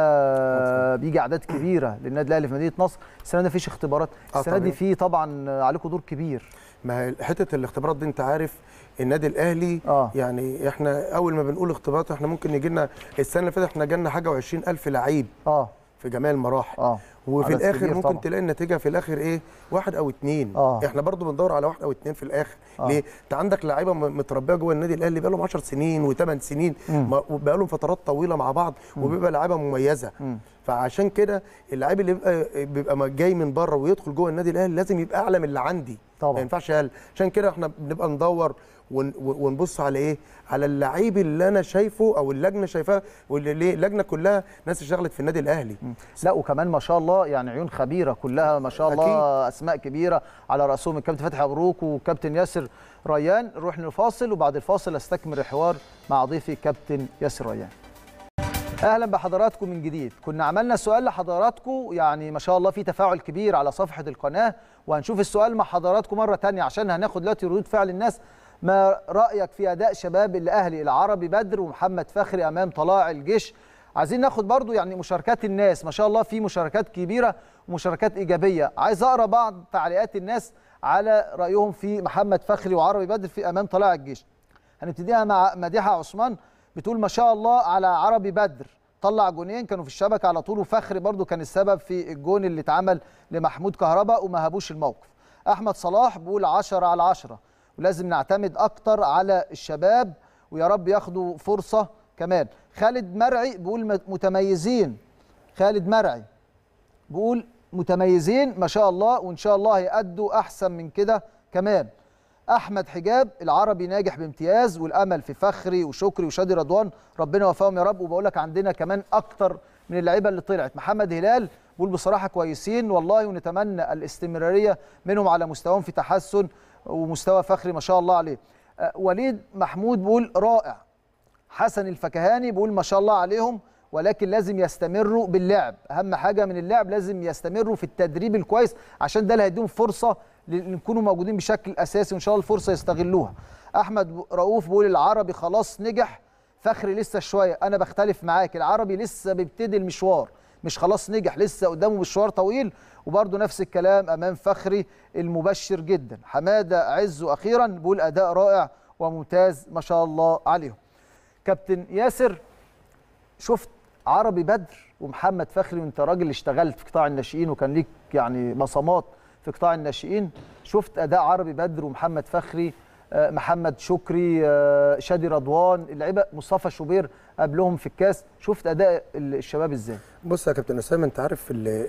Speaker 2: ده بيجي اعداد كبيره للنادي الاهلي في مدينه نصر السنه دي مفيش اختبارات
Speaker 14: آه
Speaker 2: السنه دي
Speaker 14: طبيعي.
Speaker 2: في طبعا عليكم دور كبير
Speaker 14: ما هي حته الاختبارات دي انت عارف النادي الاهلي
Speaker 2: آه.
Speaker 14: يعني احنا اول ما بنقول اختبارات احنا ممكن يجي لنا السنه اللي فاتت احنا جالنا حاجه و20 الف لعيب
Speaker 2: اه
Speaker 14: في جميع المراحل
Speaker 2: اه
Speaker 14: وفي
Speaker 2: عدد
Speaker 14: الاخر
Speaker 2: كبير
Speaker 14: ممكن
Speaker 2: طبعاً.
Speaker 14: تلاقي النتيجه في الاخر ايه واحد او اتنين
Speaker 2: آه.
Speaker 14: احنا برضو بندور على واحد او اتنين في الاخر
Speaker 2: آه.
Speaker 14: ليه انت عندك لعيبه م- متربيه جوه النادي الاهلي بقى لهم 10 سنين و8 سنين
Speaker 2: مم.
Speaker 14: بقى لهم فترات طويله مع بعض وبيبقى لعيبه مميزه
Speaker 2: مم.
Speaker 14: فعشان كده اللعيب اللي بيبقى بيبقى جاي من بره ويدخل جوه النادي الاهلي لازم يبقى اعلى من اللي عندي
Speaker 2: طبعا
Speaker 14: ما ينفعش اقل عشان كده احنا بنبقى ندور ون- ونبص على ايه على اللعيب اللي انا شايفه او اللجنه شايفاه واللي ليه اللجنه كلها ناس اشتغلت في النادي الاهلي
Speaker 2: لا وكمان ما شاء الله يعني عيون خبيره كلها ما شاء الله أكيد. اسماء كبيره على راسهم الكابتن فتحي مبروك والكابتن ياسر ريان نروح للفاصل وبعد الفاصل استكمل الحوار مع ضيفي كابتن ياسر ريان اهلا بحضراتكم من جديد كنا عملنا سؤال لحضراتكم يعني ما شاء الله في تفاعل كبير على صفحه القناه وهنشوف السؤال مع حضراتكم مره تانية عشان هناخد دلوقتي ردود فعل الناس ما رايك في اداء شباب الاهلي العربي بدر ومحمد فخري امام طلائع الجيش عايزين ناخد برضو يعني مشاركات الناس ما شاء الله في مشاركات كبيره ومشاركات ايجابيه عايز اقرا بعض تعليقات الناس على رايهم في محمد فخري وعربي بدر في امام طلائع الجيش هنبتديها مع مديحه عثمان بتقول ما شاء الله على عربي بدر طلع جونين كانوا في الشبكه على طول وفخري برضو كان السبب في الجون اللي اتعمل لمحمود كهربا وما هبوش الموقف احمد صلاح بيقول 10 على 10 ولازم نعتمد اكتر على الشباب ويا رب ياخدوا فرصه كمان خالد مرعي بيقول متميزين خالد مرعي بيقول متميزين ما شاء الله وان شاء الله هيأدوا احسن من كده كمان احمد حجاب العربي ناجح بامتياز والامل في فخري وشكري وشادي رضوان ربنا يوفقهم يا رب وبقول لك عندنا كمان اكتر من اللعيبه اللي طلعت محمد هلال بيقول بصراحه كويسين والله ونتمنى الاستمراريه منهم على مستواهم في تحسن ومستوى فخري ما شاء الله عليه أه وليد محمود بيقول رائع حسن الفكهاني بيقول ما شاء الله عليهم ولكن لازم يستمروا باللعب اهم حاجه من اللعب لازم يستمروا في التدريب الكويس عشان ده اللي هيديهم فرصه يكونوا موجودين بشكل اساسي وان شاء الله الفرصه يستغلوها احمد رؤوف بيقول العربي خلاص نجح فخري لسه شويه انا بختلف معاك العربي لسه بيبتدي المشوار مش خلاص نجح لسه قدامه مشوار طويل وبرده نفس الكلام امام فخري المبشر جدا حماده عز اخيرا بيقول اداء رائع وممتاز ما شاء الله عليهم كابتن ياسر شفت عربي بدر ومحمد فخري وانت راجل اشتغلت في قطاع الناشئين وكان ليك يعني بصمات في قطاع الناشئين شفت اداء عربي بدر ومحمد فخري محمد شكري شادي رضوان اللعيبه مصطفى شوبير قبلهم في الكاس شفت اداء الشباب ازاي
Speaker 14: بص يا كابتن اسامه انت عارف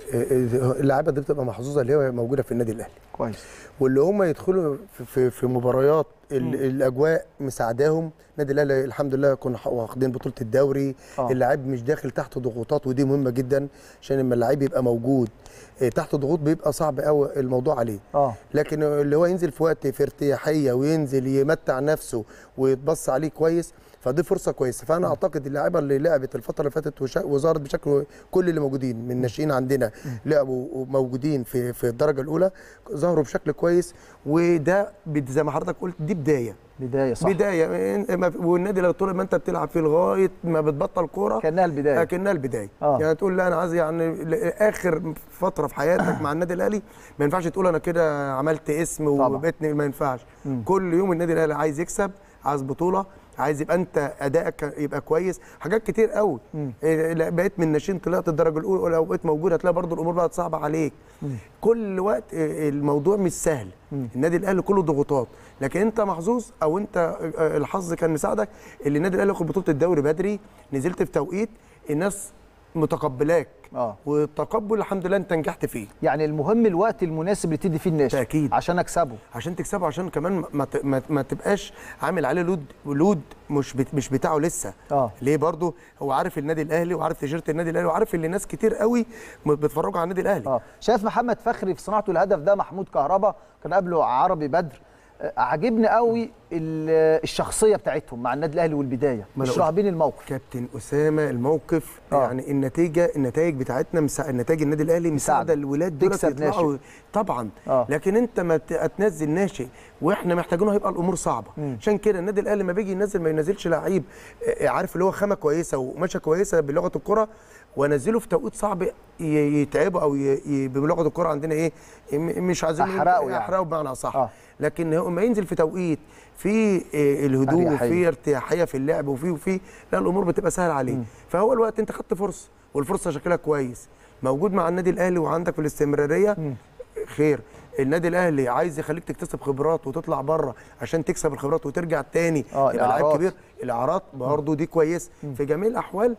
Speaker 14: اللعيبه دي بتبقى محظوظه اللي هي موجوده في النادي الاهلي
Speaker 2: كويس
Speaker 14: واللي هم يدخلوا في, في, في مباريات الاجواء مساعداهم النادي الاهلي الحمد لله كنا واخدين بطوله الدوري
Speaker 2: آه.
Speaker 14: اللاعب مش داخل تحت ضغوطات ودي مهمه جدا عشان لما اللعيب يبقى موجود تحت ضغوط بيبقى صعب قوي الموضوع عليه
Speaker 2: اه
Speaker 14: لكن اللي هو ينزل في وقت في ارتياحيه وينزل يمتع نفسه ويتبص عليه كويس فدي فرصه كويسه فانا اعتقد اللعيبه اللي لعبت الفتره اللي فاتت وظهرت بشكل كل اللي موجودين من الناشئين عندنا لعبوا وموجودين في في الدرجه الاولى ظهروا بشكل كويس وده زي ما حضرتك قلت دي بدايه
Speaker 2: بدايه صح
Speaker 14: بدايه والنادي لو طول ما انت بتلعب فيه لغايه ما بتبطل كوره
Speaker 2: كانها البدايه
Speaker 14: كانها البدايه
Speaker 2: آه.
Speaker 14: يعني تقول لا انا عايز يعني اخر فتره في حياتك مع النادي الاهلي ما ينفعش تقول انا كده عملت اسم وبقيت ما ينفعش
Speaker 2: مم.
Speaker 14: كل يوم النادي الاهلي عايز يكسب عايز بطوله عايز يبقى انت ادائك يبقى كويس حاجات كتير قوي إيه بقيت من ناشئين طلعت الدرجه الاولى لو بقيت موجود هتلاقي برضو الامور بقت صعبه عليك
Speaker 2: مم.
Speaker 14: كل وقت الموضوع مش سهل
Speaker 2: مم.
Speaker 14: النادي الاهلي كله ضغوطات لكن انت محظوظ او انت الحظ كان مساعدك اللي النادي الاهلي ياخد بطوله الدوري بدري نزلت في توقيت الناس متقبلاك
Speaker 2: اه
Speaker 14: والتقبل الحمد لله انت نجحت فيه
Speaker 2: يعني المهم الوقت المناسب اللي تدي فيه الناس
Speaker 14: اكيد
Speaker 2: عشان اكسبه
Speaker 14: عشان تكسبه عشان كمان ما, ما, ما تبقاش عامل عليه لود لود مش بت مش بتاعه لسه
Speaker 2: اه
Speaker 14: ليه برضه هو عارف النادي الاهلي وعارف تيشيرت النادي الاهلي وعارف اللي ناس كتير قوي بيتفرجوا على النادي الاهلي
Speaker 2: اه شايف محمد فخري في صناعته الهدف ده محمود كهربا كان قبله عربي بدر عجبني قوي الشخصيه بتاعتهم مع النادي الاهلي والبدايه مش راهبين الموقف
Speaker 14: كابتن اسامه الموقف
Speaker 2: آه.
Speaker 14: يعني النتيجه النتائج بتاعتنا مسا... النتائج النادي الاهلي مساعده الولاد دول
Speaker 2: يطلعوا
Speaker 14: طبعا
Speaker 2: آه.
Speaker 14: لكن انت ما تنزل ناشئ واحنا محتاجينه هيبقى الامور صعبه
Speaker 2: مم.
Speaker 14: عشان كده النادي الاهلي لما بيجي ينزل ما ينزلش لعيب عارف اللي هو خامه كويسه وماشيه كويسه بلغه الكره وانزله في توقيت صعب يتعبه او ي... ي... بلغه الكره عندنا ايه مش عايزين
Speaker 2: احرقه يعني
Speaker 14: احرقه بمعنى صح
Speaker 2: آه.
Speaker 14: لكن هو ما ينزل في توقيت في الهدوء وفي ارتياحيه في اللعب وفي وفي لا الامور بتبقى سهله عليه م. فهو الوقت انت خدت فرصه والفرصه شكلها كويس موجود مع النادي الاهلي وعندك في الاستمراريه م. خير النادي الاهلي عايز يخليك تكتسب خبرات وتطلع بره عشان تكسب الخبرات وترجع تاني
Speaker 2: آه
Speaker 14: تبقى لعيب كبير الاعارات برضه دي كويس م. في جميع الاحوال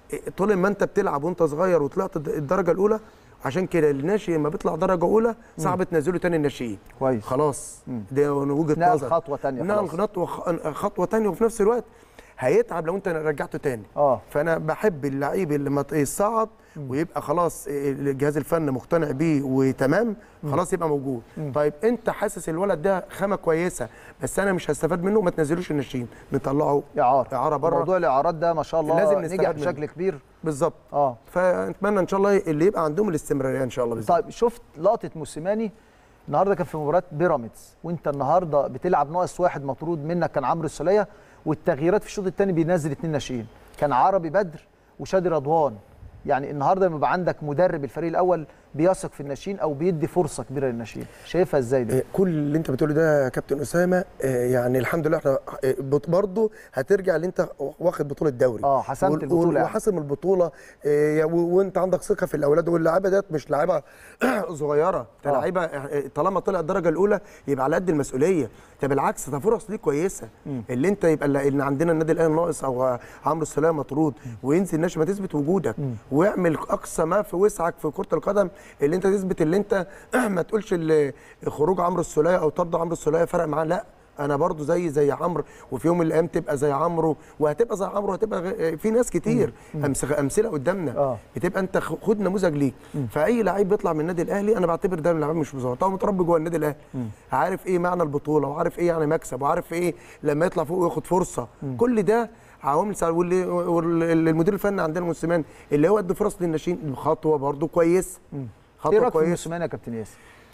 Speaker 14: طول ما انت بتلعب وانت صغير وطلعت الد- الدرجه الاولى عشان كده الناشئ لما بيطلع درجه اولى صعب تنزله تاني الناشئين
Speaker 2: كويس
Speaker 14: خلاص ده وجهه
Speaker 2: نقل
Speaker 14: نظر
Speaker 2: خطوة تانية
Speaker 14: نقل
Speaker 2: خلاص.
Speaker 14: خطوه خطوه تانية وفي نفس الوقت هيتعب لو انت رجعته تاني
Speaker 2: اه
Speaker 14: فانا بحب اللعيب اللي ما يصعد ويبقى خلاص الجهاز الفني مقتنع بيه وتمام خلاص يبقى موجود طيب انت حاسس الولد ده خامه كويسه بس انا مش هستفاد منه ما تنزلوش الناشئين نطلعه
Speaker 2: اعاره
Speaker 14: اعاره بره
Speaker 2: موضوع الاعارات ده ما شاء الله
Speaker 14: لازم
Speaker 2: نجح
Speaker 14: نستفاد
Speaker 2: بشكل
Speaker 14: منه.
Speaker 2: كبير
Speaker 14: بالظبط
Speaker 2: اه
Speaker 14: فنتمنى ان شاء الله اللي يبقى عندهم الاستمراريه ان شاء الله بإذن
Speaker 2: طيب شفت لقطه موسيماني النهارده كان في مباراه بيراميدز وانت النهارده بتلعب ناقص واحد مطرود منك كان عمرو السوليه والتغييرات في الشوط الثاني بينزل اثنين ناشئين كان عربي بدر وشادي رضوان يعني النهارده لما يبقى عندك مدرب الفريق الاول بيثق في الناشئين او بيدي فرصه كبيره للناشئين شايفها ازاي دي
Speaker 14: آه، كل اللي انت بتقوله ده يا كابتن اسامه آه، يعني الحمد لله احنا آه، بط- برضه هترجع اللي انت واخد بطوله دوري
Speaker 2: اه حسمت
Speaker 14: وال-
Speaker 2: البطولة
Speaker 14: وال-
Speaker 2: يعني.
Speaker 14: وحاسم البطوله آه، و- وانت عندك ثقه في الاولاد واللعيبه ديت مش لعيبه صغيره ده
Speaker 2: آه.
Speaker 14: لعيبه آه، طالما طلع الدرجه الاولى يبقى على قد المسؤوليه ده بالعكس ده فرص ليك كويسه اللي انت يبقى اللي ان عندنا النادي الاهلي ناقص او عمرو السوليه مطرود وينزل ناشئ ما تثبت وجودك واعمل اقصى ما في وسعك في كره القدم اللي انت تثبت اللي انت ما تقولش اللي خروج عمرو السوليه او طرد عمرو السوليه فرق معاه لا انا برضو زي زي عمرو وفي يوم من الايام تبقى زي عمرو وهتبقى زي عمرو وهتبقى غ- في ناس كتير أمس- امثله قدامنا
Speaker 2: آه.
Speaker 14: بتبقى انت خ- خد نموذج ليك فاي لعيب بيطلع من النادي الاهلي انا بعتبر ده لعيب مش مظبوط هو متربي جوه النادي الاهلي عارف ايه معنى البطوله وعارف ايه يعني مكسب وعارف ايه لما يطلع فوق وياخد فرصه كل ده عوامل سا- واللي والمدير الفني عندنا موسيماني اللي هو ادى فرص للناشئين خطوه برضو كويس
Speaker 2: ايه
Speaker 14: خطوه
Speaker 2: رايك في
Speaker 14: كويسه
Speaker 2: موسيماني يا كابتن ياسر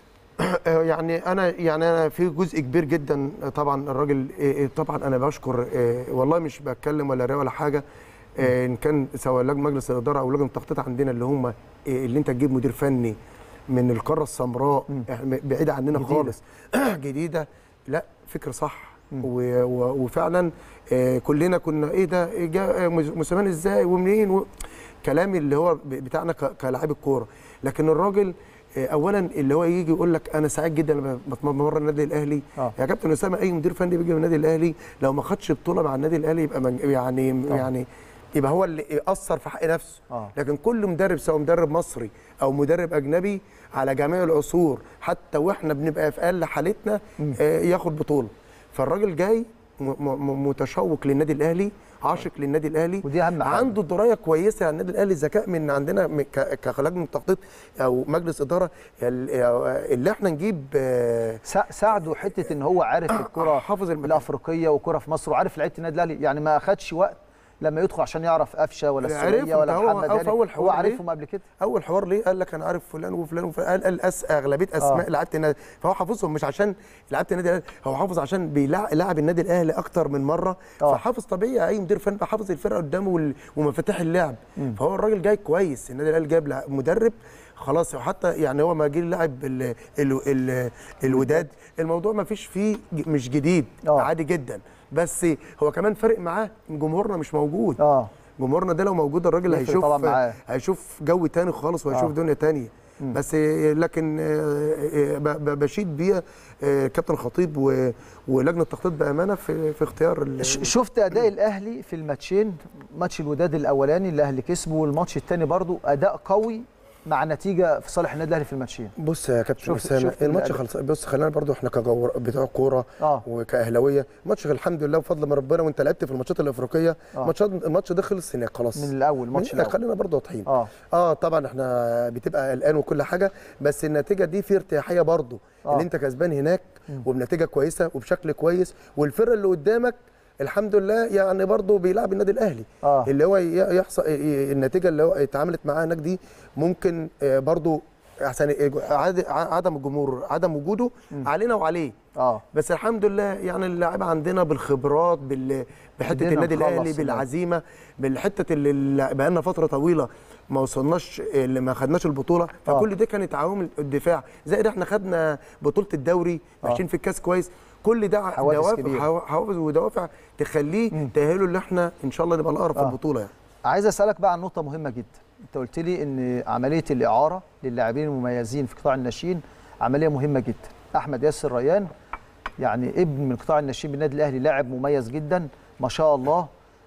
Speaker 14: آه، يعني انا يعني انا في جزء كبير جدا آه، طبعا الراجل آه، آه، طبعا انا بشكر آه، والله مش بتكلم ولا رأي ولا حاجه آه، ان كان سواء لجنه مجلس الاداره او لجنه التخطيط عندنا اللي هم آه، اللي انت تجيب مدير فني من القاره السمراء آه، بعيده عننا
Speaker 2: جديدة.
Speaker 14: خالص جديده لا فكر صح و- و- وفعلا آه، كلنا كنا ايه ده إيه جا- آه، موسيماني ازاي ومنين و... كلام اللي هو ب- بتاعنا ك- كلاعب الكوره لكن الراجل آه، اولا اللي هو يجي يقول لك انا سعيد جدا لما بتمرن النادي الاهلي
Speaker 2: آه.
Speaker 14: يا كابتن اسامه اي مدير فني بيجي من النادي الاهلي لو ما خدش بطوله مع النادي الاهلي يبقى من يعني يعني يبقى هو اللي اثر في حق نفسه
Speaker 2: آه.
Speaker 14: لكن كل مدرب سواء مدرب مصري او مدرب اجنبي على جميع العصور حتى واحنا بنبقى في اقل حالتنا آه، ياخد بطوله فالراجل جاي م- م- متشوق للنادي الاهلي عاشق للنادي الاهلي
Speaker 2: ودي اهم حاجه
Speaker 14: عنده درايه كويسه عن النادي الاهلي ذكاء من عندنا م- ك- كلجنه تخطيط او مجلس اداره ال- اللي احنا نجيب آه،
Speaker 2: سا- ساعده حته ان هو عارف الكره
Speaker 14: حافظ المكان.
Speaker 2: الافريقيه وكره في مصر وعارف لعيبه النادي الاهلي يعني ما اخدش وقت لما يدخل عشان يعرف قفشه ولا
Speaker 14: عرفهم،
Speaker 2: السوليه ولا
Speaker 14: ده هو-
Speaker 2: محمد
Speaker 14: هو في
Speaker 2: هاني
Speaker 14: أول
Speaker 2: هو
Speaker 14: حوار ليه؟
Speaker 2: عارفهم قبل كده
Speaker 14: اول حوار ليه قال لك انا عارف فلان وفلان وفلان قال, قال أس اغلبيه اسماء
Speaker 2: آه.
Speaker 14: لعيبه النادي فهو حافظهم مش عشان لعيبه النادي الاهلي هو حافظ عشان بيلعب النادي الاهلي اكتر من مره
Speaker 2: آه.
Speaker 14: فحافظ طبيعي اي مدير فني حافظ الفرقه قدامه وال- ومفاتيح اللعب فهو الراجل جاي كويس النادي الاهلي جايب لع- مدرب خلاص حتى يعني هو ما جه لاعب ال- ال- ال- الوداد الموضوع ما فيش فيه ج- مش جديد
Speaker 2: آه.
Speaker 14: عادي جدا بس هو كمان فارق معاه جمهورنا مش موجود
Speaker 2: اه
Speaker 14: جمهورنا ده لو موجود الراجل
Speaker 2: يفرق
Speaker 14: هيشوف
Speaker 2: طبعاً معاه.
Speaker 14: هيشوف جو تاني خالص وهيشوف
Speaker 2: آه.
Speaker 14: دنيا تانية بس آه، لكن آه، آه، ب- ب- بشيد بيها آه، كابتن خطيب و- ولجنه التخطيط بامانه في في اختيار ال-
Speaker 2: ش- شفت اداء الاهلي في الماتشين ماتش الوداد الاولاني الاهلي كسبه والماتش الثاني برضو اداء قوي مع نتيجه في صالح النادي الاهلي في الماتشين
Speaker 14: بص يا كابتن
Speaker 2: شوف-
Speaker 14: اسامه
Speaker 2: شوف
Speaker 14: الماتش
Speaker 2: الأداء.
Speaker 14: خلص بص خلينا برضو احنا كجور بتوع كوره
Speaker 2: اه
Speaker 14: وكاهلاويه ماتش الحمد لله بفضل من ربنا وانت لعبت في الماتشات الافريقيه
Speaker 2: آه.
Speaker 14: ماتشات الماتش ده خلص هناك خلاص
Speaker 2: من الاول الماتش
Speaker 14: من-
Speaker 2: الاول
Speaker 14: خلينا برضو واضحين
Speaker 2: اه
Speaker 14: اه طبعا احنا بتبقى قلقان وكل حاجه بس النتيجه دي في ارتياحيه برضو
Speaker 2: آه.
Speaker 14: اللي انت كسبان هناك وبنتيجه كويسه وبشكل كويس والفرقه اللي قدامك الحمد لله يعني برضو بيلعب النادي الاهلي
Speaker 2: اه
Speaker 14: اللي هو ي- يحصل ي- النتيجه اللي هو اتعاملت معاه هناك دي ممكن آه، برضو عشان عد- عدم الجمهور عدم وجوده علينا وعليه
Speaker 2: اه
Speaker 14: بس الحمد لله يعني اللاعيبه عندنا بالخبرات بال بحته
Speaker 2: قدرنا
Speaker 14: النادي
Speaker 2: نخلص
Speaker 14: الاهلي
Speaker 2: هناك.
Speaker 14: بالعزيمه بالحته اللي- اللي بقى لنا فتره طويله ما وصلناش اللي ما خدناش البطوله فكل دي كانت عوامل الدفاع زائد احنا خدنا بطوله الدوري
Speaker 2: آه.
Speaker 14: ماشيين في الكاس كويس كل ده
Speaker 2: حوافز
Speaker 14: دوافع
Speaker 2: كبيرة.
Speaker 14: حوا- حوافز ودوافع تخليه تاهله اللي احنا ان شاء الله نبقى الاقرب في
Speaker 2: آه.
Speaker 14: البطوله يعني
Speaker 2: عايز اسالك بقى عن نقطه مهمه جدا انت قلت لي ان عمليه الاعاره للاعبين المميزين في قطاع الناشئين عمليه مهمه جدا احمد ياسر ريان يعني ابن من قطاع الناشئين بالنادي الاهلي لاعب مميز جدا ما شاء الله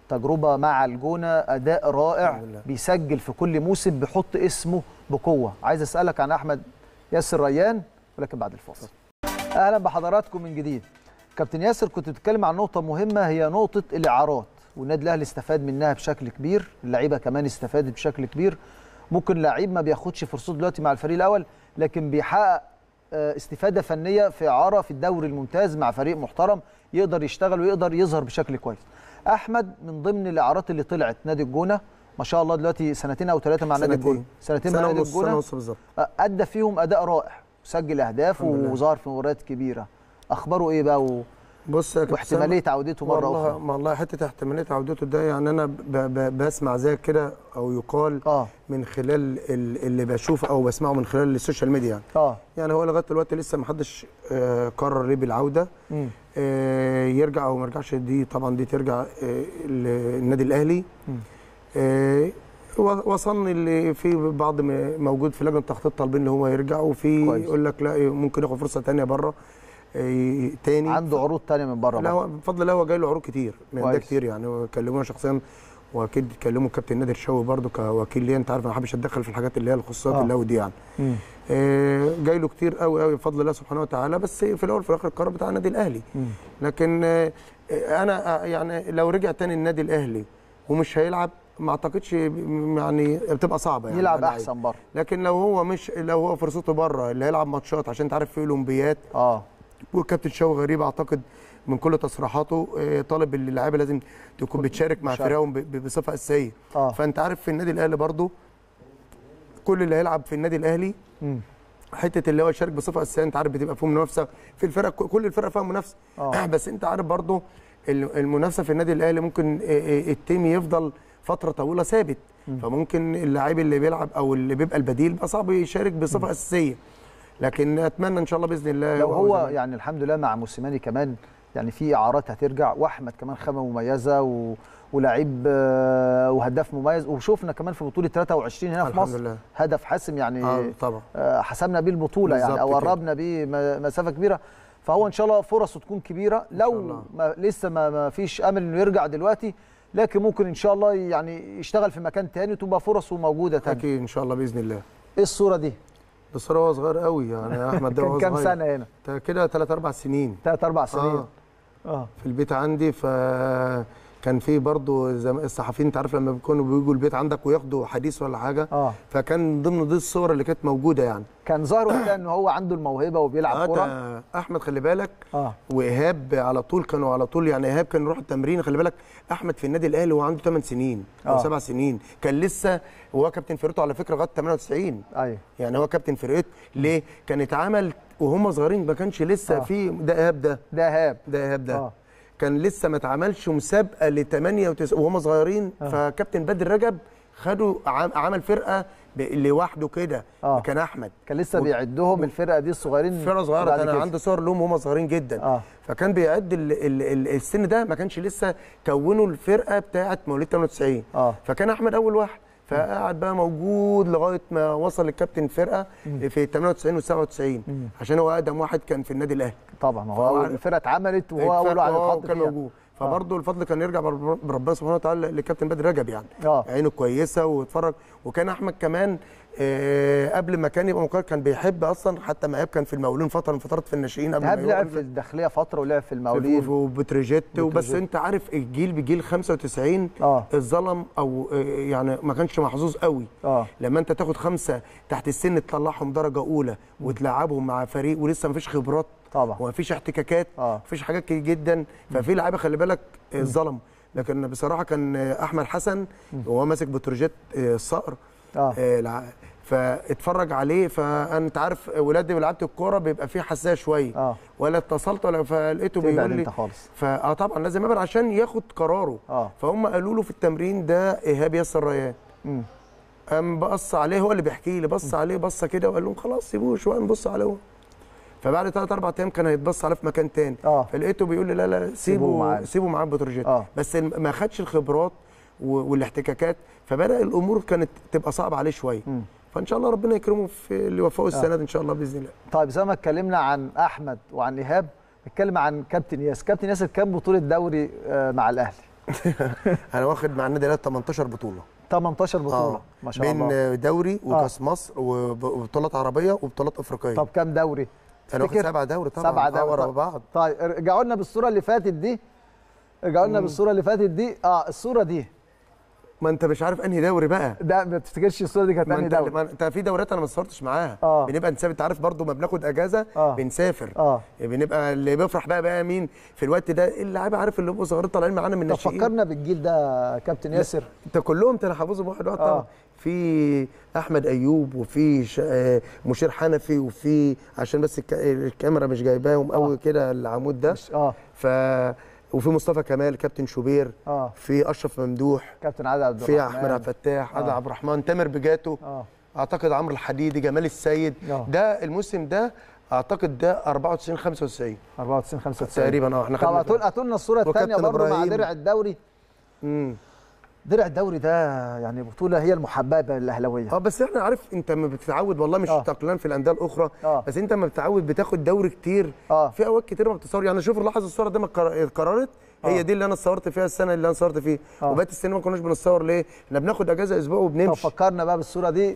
Speaker 2: تجربه مع الجونه اداء رائع بيسجل في كل موسم بيحط اسمه بقوه عايز اسالك عن احمد ياسر ريان ولكن بعد الفاصل اهلا بحضراتكم من جديد كابتن ياسر كنت بتتكلم عن نقطه مهمه هي نقطه الاعارات والنادي الاهلي استفاد منها بشكل كبير اللعيبه كمان استفادت بشكل كبير ممكن لعيب ما بياخدش فرصته دلوقتي مع الفريق الاول لكن بيحقق آه، استفاده فنيه في اعاره في الدوري الممتاز مع فريق محترم يقدر يشتغل ويقدر يظهر بشكل كويس احمد من ضمن الاعارات اللي طلعت نادي الجونه ما شاء الله دلوقتي سنتين او ثلاثه مع نادي
Speaker 14: سنتين.
Speaker 2: الجونه سنتين مع
Speaker 14: سنة
Speaker 2: نادي
Speaker 14: ونص- سنة
Speaker 2: الجونه
Speaker 14: ونص بالظبط.
Speaker 2: آه، ادى فيهم اداء رائع سجل اهداف
Speaker 14: الحمد لله.
Speaker 2: وظهر في مباريات كبيره اخباره ايه بقى و...
Speaker 14: بص يا كابتن
Speaker 2: واحتماليه
Speaker 14: سامي،
Speaker 2: عودته مره
Speaker 14: والله
Speaker 2: اخرى
Speaker 14: والله حته احتماليه عودته ده يعني انا ب ب بسمع زي كده او يقال
Speaker 2: آه.
Speaker 14: من خلال ال- اللي بشوفه او بسمعه من خلال السوشيال ميديا يعني
Speaker 2: اه
Speaker 14: يعني هو لغايه دلوقتي لسه ما حدش آه، قرر ليه بالعوده
Speaker 2: مم.
Speaker 14: آه، يرجع او ما يرجعش دي طبعا دي ترجع آه، للنادي الاهلي آه، و- وصلني اللي في بعض م- موجود في لجنه التخطيط طالبين ان هو يرجع وفي
Speaker 2: كويس.
Speaker 14: يقول لك لا ممكن ياخد فرصه ثانيه بره آه، تاني
Speaker 2: عنده عروض تانية من بره
Speaker 14: لا
Speaker 2: بقى.
Speaker 14: هو بفضل الله هو جاي له عروض كتير من ده
Speaker 2: كويس.
Speaker 14: كتير يعني هو كلمونا شخصيا واكيد كلموا كابتن نادر شوقي برده كوكيل ليا انت عارف انا ما بحبش اتدخل في الحاجات اللي هي الخصوصيات
Speaker 2: آه.
Speaker 14: اللي هو دي يعني
Speaker 2: مم.
Speaker 14: آه، جاي له كتير قوي قوي بفضل الله سبحانه وتعالى بس في الاول وفي الاخر القرار بتاع النادي الاهلي
Speaker 2: مم.
Speaker 14: لكن آه، آه، انا آه، يعني لو رجع تاني النادي الاهلي ومش هيلعب ما اعتقدش م- يعني بتبقى صعبه يعني
Speaker 2: يلعب
Speaker 14: على اللعيب.
Speaker 2: احسن بره
Speaker 14: لكن لو هو مش لو هو فرصته بره اللي هيلعب ماتشات عشان انت عارف في اولمبيات
Speaker 2: اه
Speaker 14: والكابتن شوقي غريب اعتقد من كل تصريحاته آه، طالب ان اللعيبه لازم تكون بتشارك مع
Speaker 2: مشاركة.
Speaker 14: فرقهم ب- ب- بصفه اساسيه
Speaker 2: آه.
Speaker 14: فانت عارف في النادي الاهلي برضو كل اللي هيلعب في النادي الاهلي
Speaker 2: مم.
Speaker 14: حته اللي هو يشارك بصفه اساسيه انت عارف بتبقى فيهم منافسه في الفرق كل الفرق فيها منافسه
Speaker 2: آه.
Speaker 14: بس انت عارف برضو ال- المنافسه في النادي الاهلي ممكن آه، آه، التيم يفضل فتره طويله ثابت فممكن اللاعب اللي بيلعب او اللي بيبقى البديل بقى صعب يشارك بصفه اساسيه لكن اتمنى ان شاء الله باذن الله
Speaker 2: لو
Speaker 14: يبقى
Speaker 2: هو
Speaker 14: زي-
Speaker 2: يعني الحمد لله مع موسيماني كمان يعني في اعارات هترجع واحمد كمان خامه مميزه و... ولاعيب آه، وهداف مميز وشوفنا كمان في بطوله 23 هنا في
Speaker 14: الحمد
Speaker 2: مصر
Speaker 14: لله.
Speaker 2: هدف حاسم يعني
Speaker 14: اه طبعا
Speaker 2: آه، حسمنا بيه البطوله يعني
Speaker 14: بالظبط
Speaker 2: او
Speaker 14: كده.
Speaker 2: قربنا بيه م- مسافه كبيره فهو ان شاء الله فرصه تكون كبيره لو ما لسه ما, ما فيش امل انه يرجع دلوقتي لكن ممكن ان شاء الله يعني يشتغل في مكان تاني وتبقى فرصه موجوده تاني
Speaker 14: اكيد ان شاء الله باذن الله
Speaker 2: ايه الصوره دي
Speaker 14: بس هو صغير قوي يعني يا احمد ده
Speaker 2: كان
Speaker 14: هو
Speaker 2: كام
Speaker 14: صغير.
Speaker 2: سنه هنا
Speaker 14: ده كده 3 4 سنين
Speaker 2: ثلاث اربع سنين
Speaker 14: آه.
Speaker 2: اه
Speaker 14: في البيت عندي ف كان في برضه زم... الصحفيين انت عارف لما بيكونوا بيجوا البيت عندك وياخدوا حديث ولا حاجه
Speaker 2: اه
Speaker 14: فكان ضمن دي الصور اللي كانت موجوده يعني
Speaker 2: كان ظاهر وقتها ان هو عنده الموهبه وبيلعب
Speaker 14: آه
Speaker 2: كوره
Speaker 14: ده احمد خلي بالك
Speaker 2: اه
Speaker 14: وايهاب على طول كانوا على طول يعني ايهاب كان يروح التمرين خلي بالك احمد في النادي الاهلي وهو عنده 8 سنين او
Speaker 2: آه.
Speaker 14: 7 سنين كان لسه وهو كابتن فرقته على فكره لغايه 98
Speaker 2: ايوه
Speaker 14: يعني هو كابتن فرقته ليه كان اتعمل وهم صغيرين ما كانش لسه
Speaker 2: آه.
Speaker 14: في ده ايهاب ده
Speaker 2: ده ايهاب
Speaker 14: ده ايهاب ده
Speaker 2: آه.
Speaker 14: كان لسه ما اتعملش مسابقه ل 98 وهم صغيرين
Speaker 2: آه.
Speaker 14: فكابتن بدر رجب خدوا عم- عمل فرقه ب- لوحده كده
Speaker 2: آه.
Speaker 14: كان احمد
Speaker 2: كان لسه بيعدهم الفرقه دي الصغيرين
Speaker 14: فرقه صغيره
Speaker 2: بعد
Speaker 14: كان
Speaker 2: كده.
Speaker 14: عنده صور لهم وهم صغيرين جدا
Speaker 2: اه
Speaker 14: فكان بيعد ال ال ال السن ده ما كانش لسه كونوا الفرقه بتاعه مواليد 98
Speaker 2: اه
Speaker 14: فكان احمد اول واحد فقعد بقى موجود لغايه ما وصل الكابتن فرقه في 98 و 97 عشان هو اقدم واحد كان في النادي الاهلي
Speaker 2: طبعا هو
Speaker 14: فهو
Speaker 2: اول الفرقه اتعملت وهو اول واحد
Speaker 14: هو
Speaker 2: اتحط
Speaker 14: كان
Speaker 2: فيها
Speaker 14: موجود فبرضه الفضل كان يرجع برب- بربنا سبحانه وتعالى لكابتن بدر رجب يعني
Speaker 2: اه
Speaker 14: عينه كويسه واتفرج وكان احمد كمان آه قبل ما كان يبقى مقرر كان بيحب اصلا حتى ما ايهاب كان في المقاولين فتره من فترات في الناشئين قبل
Speaker 2: ايهاب
Speaker 14: ما
Speaker 2: لعب
Speaker 14: يقعد.
Speaker 2: في الداخليه فتره ولعب في المقاولين
Speaker 14: وبتروجيت وبس
Speaker 2: بتروجيت.
Speaker 14: انت عارف الجيل بجيل 95
Speaker 2: اه
Speaker 14: اتظلم او آه، يعني ما كانش محظوظ قوي
Speaker 2: اه
Speaker 14: لما انت تاخد خمسه تحت السن تطلعهم درجه اولى وتلعبهم مع فريق ولسه ما فيش خبرات
Speaker 2: طبعا
Speaker 14: وما فيش احتكاكات
Speaker 2: اه
Speaker 14: مفيش حاجات كتير جدا ففي لعيبه خلي بالك آه، ظلم لكن بصراحه كان آه، احمد حسن وهو ماسك بتروجيت آه، الصقر
Speaker 2: اه
Speaker 14: آه، الع- فاتفرج عليه فانت عارف ولادي ولعبت الكوره بيبقى فيه حساسيه شويه
Speaker 2: اه
Speaker 14: ولا اتصلت ولا فلقيته
Speaker 2: تبعد
Speaker 14: بيقول لي
Speaker 2: انت خالص
Speaker 14: فاه طبعا لازم يبعد عشان ياخد قراره
Speaker 2: اه
Speaker 14: فهم قالوا له في التمرين ده ايهاب ياسر ريان
Speaker 2: مم.
Speaker 14: قام بص عليه هو اللي بيحكي لي بص عليه بصه كده وقال لهم خلاص سيبوه شويه نبص عليه هو فبعد ثلاث اربع ايام كان هيتبص عليه في مكان تاني
Speaker 2: اه
Speaker 14: فلقيته بيقول لي لا لا
Speaker 2: سيبوه
Speaker 14: سيبه
Speaker 2: معانا.
Speaker 14: سيبه معاه بتروجيت
Speaker 2: اه
Speaker 14: بس الم- ما خدش الخبرات و- والاحتكاكات فبدا الامور كانت تبقى صعبه عليه شويه
Speaker 2: مم.
Speaker 14: فان شاء الله ربنا يكرمه في اللي يوفقه السنه دي ان شاء الله باذن الله
Speaker 2: طيب زي ما اتكلمنا عن احمد وعن ايهاب نتكلم عن كابتن ياسر كابتن ياسر كام بطوله دوري آه، مع الاهلي
Speaker 14: انا واخد مع النادي الاهلي 18 بطوله
Speaker 2: 18 بطوله
Speaker 14: آه.
Speaker 2: ما شاء
Speaker 14: بين
Speaker 2: الله
Speaker 14: دوري وكاس مصر وب- وبطولات عربيه وبطولات افريقيه
Speaker 2: طب كام دوري
Speaker 14: انا واخد
Speaker 2: تفتكر؟
Speaker 14: سبعه دوري طبعا
Speaker 2: سبعه
Speaker 14: آه،
Speaker 2: دوري
Speaker 14: ورا
Speaker 2: طب-
Speaker 14: بعض
Speaker 2: طيب ارجعوا لنا بالصوره اللي فاتت دي ارجعوا لنا
Speaker 14: مم.
Speaker 2: بالصوره اللي فاتت دي اه الصوره دي
Speaker 14: ما انت مش عارف انهي دوري بقى
Speaker 2: ده ما تفتكرش الصوره دي كانت
Speaker 14: ما
Speaker 2: انهي
Speaker 14: انت,
Speaker 2: دوري
Speaker 14: ما انت في دوريات انا ما صورتش معاها
Speaker 2: آه.
Speaker 14: بنبقى نسافر انت عارف برضو ما بناخد اجازه
Speaker 2: آه.
Speaker 14: بنسافر
Speaker 2: اه
Speaker 14: بنبقى اللي بيفرح بقى بقى مين في الوقت ده اللعيبه عارف اللي هم صغيرين طالعين معانا من
Speaker 2: طب
Speaker 14: الناشئين
Speaker 2: فكرنا بالجيل ده يا كابتن ياسر
Speaker 14: انت كلهم انت حافظهم واحد واحد
Speaker 2: آه.
Speaker 14: طبعا في احمد ايوب وفي ش... آه، مشير حنفي وفي عشان بس الك... الكاميرا مش جايباهم قوي كده العمود ده
Speaker 2: اه
Speaker 14: ف وفي مصطفى كمال كابتن شوبير
Speaker 2: اه
Speaker 14: في اشرف ممدوح
Speaker 2: كابتن عادل عبد
Speaker 14: في
Speaker 2: الرحمن
Speaker 14: احمد عبد الفتاح عادل
Speaker 2: آه.
Speaker 14: عبد الرحمن تامر بجاتو
Speaker 2: اه
Speaker 14: اعتقد عمرو الحديدي جمال السيد
Speaker 2: آه.
Speaker 14: ده الموسم ده اعتقد ده 94 95
Speaker 2: 94 95
Speaker 14: تقريبا اه احنا
Speaker 2: طب
Speaker 14: خدنا
Speaker 2: هاتوا هاتوا لنا الصوره الثانيه
Speaker 14: وكابتن
Speaker 2: برضه مع
Speaker 14: إبراهيم.
Speaker 2: درع الدوري
Speaker 14: امم
Speaker 2: درع الدوري ده يعني بطوله هي المحببه للاهلاويه
Speaker 14: اه بس احنا عارف انت لما بتتعود والله مش
Speaker 2: آه.
Speaker 14: تقليلا في الانديه الاخرى
Speaker 2: آه.
Speaker 14: بس انت لما بتتعود بتاخد دوري كتير
Speaker 2: اه
Speaker 14: في اوقات كتير ما بتصور يعني شوف لاحظ الصوره دي ما اتكر- اتكررت هي
Speaker 2: آه.
Speaker 14: دي اللي انا اتصورت فيها السنه اللي انا صورت فيها
Speaker 2: آه.
Speaker 14: وبقيت السنه ما كناش بنتصور ليه؟ احنا بناخد اجازه اسبوع
Speaker 2: طب
Speaker 14: وبنمشي
Speaker 2: فكرنا بقى بالصوره دي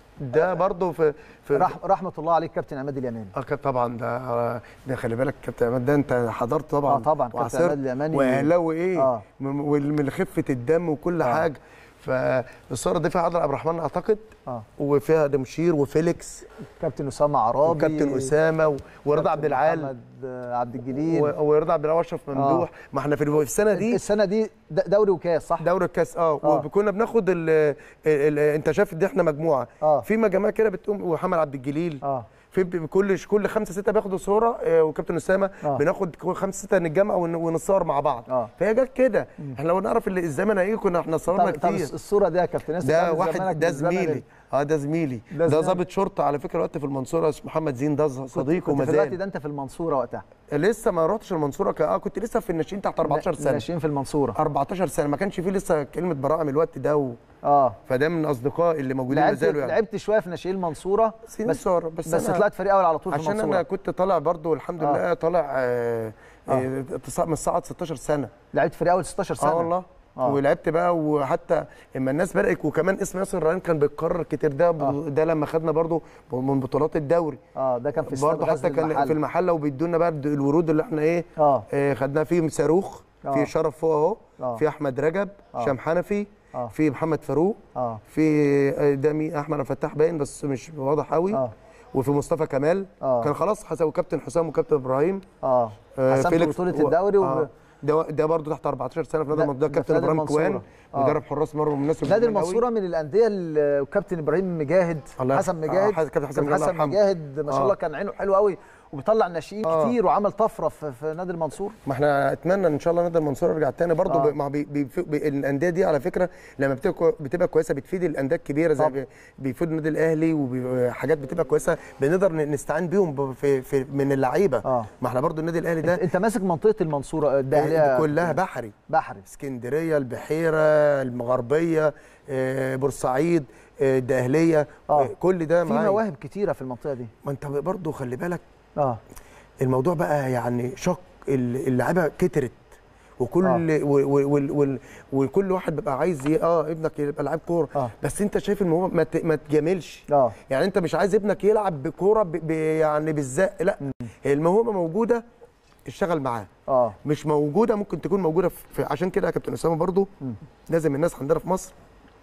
Speaker 14: ده برضه في في
Speaker 2: رح رحمه الله عليك كابتن عماد اليماني
Speaker 14: اه كان طبعا ده ده خلي بالك كابتن عماد ده انت حضرت طبعا
Speaker 2: اه طبعا كابتن
Speaker 14: وعاصرت
Speaker 2: عماد اليماني
Speaker 14: واهلاوي ايه
Speaker 2: اه
Speaker 14: من- ومن خفه الدم وكل
Speaker 2: آه.
Speaker 14: حاجه فالصوره دي فيها عادل عبد الرحمن اعتقد
Speaker 2: اه
Speaker 14: وفيها دمشير وفيليكس
Speaker 2: كابتن اسامه عرابي
Speaker 14: وكابتن اسامه و- ورضا عبد العال
Speaker 2: محمد عبد الجليل
Speaker 14: و- ورضا عبد العال واشرف ممدوح ما احنا في في السنه دي
Speaker 2: السنه دي د- دوري وكاس صح
Speaker 14: دوري الكاس اه
Speaker 2: آه.
Speaker 14: وكنا بناخد ال ال انت شايف دي احنا مجموعه
Speaker 2: اه
Speaker 14: في مجموعه كده بتقوم ومحمد عبد الجليل
Speaker 2: اه
Speaker 14: في ب- كل كل خمسه سته بياخدوا صوره آه، وكابتن اسامه
Speaker 2: آه.
Speaker 14: بناخد كل خمسه سته نتجمع ون- ونتصور مع بعض
Speaker 2: اه
Speaker 14: فهي جت كده احنا لو نعرف اللي الزمن هيجي كنا احنا صورنا
Speaker 2: طب, طب
Speaker 14: كتير
Speaker 2: الصوره دي يا كابتن ياسر
Speaker 14: ده
Speaker 2: من
Speaker 14: واحد
Speaker 2: زمانك
Speaker 14: ده
Speaker 2: من زمن
Speaker 14: زميلي
Speaker 2: ال-
Speaker 14: اه ده زميلي
Speaker 2: ده
Speaker 14: ده
Speaker 2: زميلك.
Speaker 14: ضابط شرطه على فكره الوقت في المنصوره اسمه محمد زين ده صديقه
Speaker 2: كنت
Speaker 14: وما
Speaker 2: في الوقت
Speaker 14: زال
Speaker 2: ده انت في المنصوره وقتها
Speaker 14: لسه ما رحتش المنصوره ك... اه كنت لسه في الناشئين تحت 14 سنه
Speaker 2: ناشئين في المنصوره
Speaker 14: 14 سنه ما كانش فيه لسه كلمه براءه من الوقت ده و...
Speaker 2: اه
Speaker 14: فده من اصدقائي اللي موجودين ما
Speaker 2: لعبت
Speaker 14: زالوا يعني
Speaker 2: لعبت شويه في ناشئين المنصوره
Speaker 14: سنين
Speaker 2: بس
Speaker 14: صغيرة، بس,
Speaker 2: بس
Speaker 14: أنا
Speaker 2: طلعت فريق اول على طول في
Speaker 14: عشان
Speaker 2: المنصوره
Speaker 14: انا كنت طالع برضو الحمد
Speaker 2: آه.
Speaker 14: لله طالع آه آه. من الصعد 16 سنه
Speaker 2: لعبت فريق اول 16 سنه
Speaker 14: اه والله
Speaker 2: آه.
Speaker 14: ولعبت بقى وحتى اما الناس بدات وكمان اسم ياسر ريان كان بيتكرر كتير ده
Speaker 2: آه.
Speaker 14: ده لما خدنا برضو من بطولات الدوري
Speaker 2: اه ده كان في استاد
Speaker 14: برضه
Speaker 2: غزل
Speaker 14: حتى كان
Speaker 2: المحل.
Speaker 14: في المحله وبيدونا بقى الورود اللي احنا ايه
Speaker 2: اه
Speaker 14: آه خدناه فيه صاروخ
Speaker 2: آه.
Speaker 14: في شرف فوق اهو
Speaker 2: آه.
Speaker 14: في احمد رجب
Speaker 2: آه.
Speaker 14: هشام حنفي
Speaker 2: اه
Speaker 14: في محمد فاروق
Speaker 2: اه
Speaker 14: في آه، ده مين احمد عبد الفتاح باين بس مش واضح قوي
Speaker 2: اه
Speaker 14: وفي مصطفى كمال
Speaker 2: آه.
Speaker 14: كان خلاص حسب وكابتن حسام وكابتن ابراهيم
Speaker 2: اه
Speaker 14: آه،
Speaker 2: حسمت
Speaker 14: فيليكس
Speaker 2: بطولة
Speaker 14: و-
Speaker 2: الدوري وب-
Speaker 14: آه. ده ده برضه تحت 14 سنه في نادي
Speaker 2: ده-
Speaker 14: المنصوره
Speaker 2: ده
Speaker 14: كابتن
Speaker 2: في نادي
Speaker 14: ابراهيم كوان
Speaker 2: المنصورة. آه.
Speaker 14: مدرب حراس مرمى من الناس
Speaker 2: نادي
Speaker 14: المهمين
Speaker 2: المنصوره من الانديه اللي- وكابتن ابراهيم مجاهد
Speaker 14: الله
Speaker 2: حسن
Speaker 14: يرحمه.
Speaker 2: مجاهد
Speaker 14: آه، حسن- كابتن حسن
Speaker 2: كابتن
Speaker 14: الله
Speaker 2: حسن
Speaker 14: يرحمه.
Speaker 2: مجاهد ما شاء
Speaker 14: آه.
Speaker 2: الله كان عينه حلو قوي وبيطلع ناشئين
Speaker 14: آه.
Speaker 2: كتير وعمل طفره في, في نادي المنصور
Speaker 14: ما احنا اتمنى ان شاء الله نادي المنصوره يرجع تاني برضه
Speaker 2: آه.
Speaker 14: آه. مع بي بي بي الانديه دي على فكره لما بتبقى بتبقى كويسه بتفيد الانديه الكبيره زي
Speaker 2: طب.
Speaker 14: بي- بيفيد النادي الاهلي وحاجات بتبقى كويسه بنقدر ن- نستعين بيهم ب- في, في من اللعيبه
Speaker 2: اه
Speaker 14: ما احنا برضه النادي الاهلي
Speaker 2: انت,
Speaker 14: ده
Speaker 2: انت ماسك منطقه المنصوره الدهليه
Speaker 14: كلها بحري
Speaker 2: بحري
Speaker 14: اسكندريه البحيره المغربيه آه، بورسعيد آه، الدقهليه
Speaker 2: آه.
Speaker 14: آه. كل ده
Speaker 2: في
Speaker 14: معايا
Speaker 2: مواهب كتيره في المنطقه دي
Speaker 14: ما انت برضه خلي بالك
Speaker 2: اه
Speaker 14: الموضوع بقى يعني شق ال- اللعيبه كترت وكل
Speaker 2: آه.
Speaker 14: و- و- وال- وال- وكل واحد بيبقى عايز ي- اه ابنك يبقى لعيب كوره
Speaker 2: آه.
Speaker 14: بس انت شايف الموضوع ما, ت- ما تجاملش
Speaker 2: اه
Speaker 14: يعني انت مش عايز ابنك يلعب بكوره ب- ب- يعني بالزق لا الموهبه موجوده اشتغل معاه
Speaker 2: اه
Speaker 14: مش موجوده ممكن تكون موجوده في في- عشان كده يا كابتن اسامه برضو
Speaker 2: مم.
Speaker 14: لازم الناس عندنا في مصر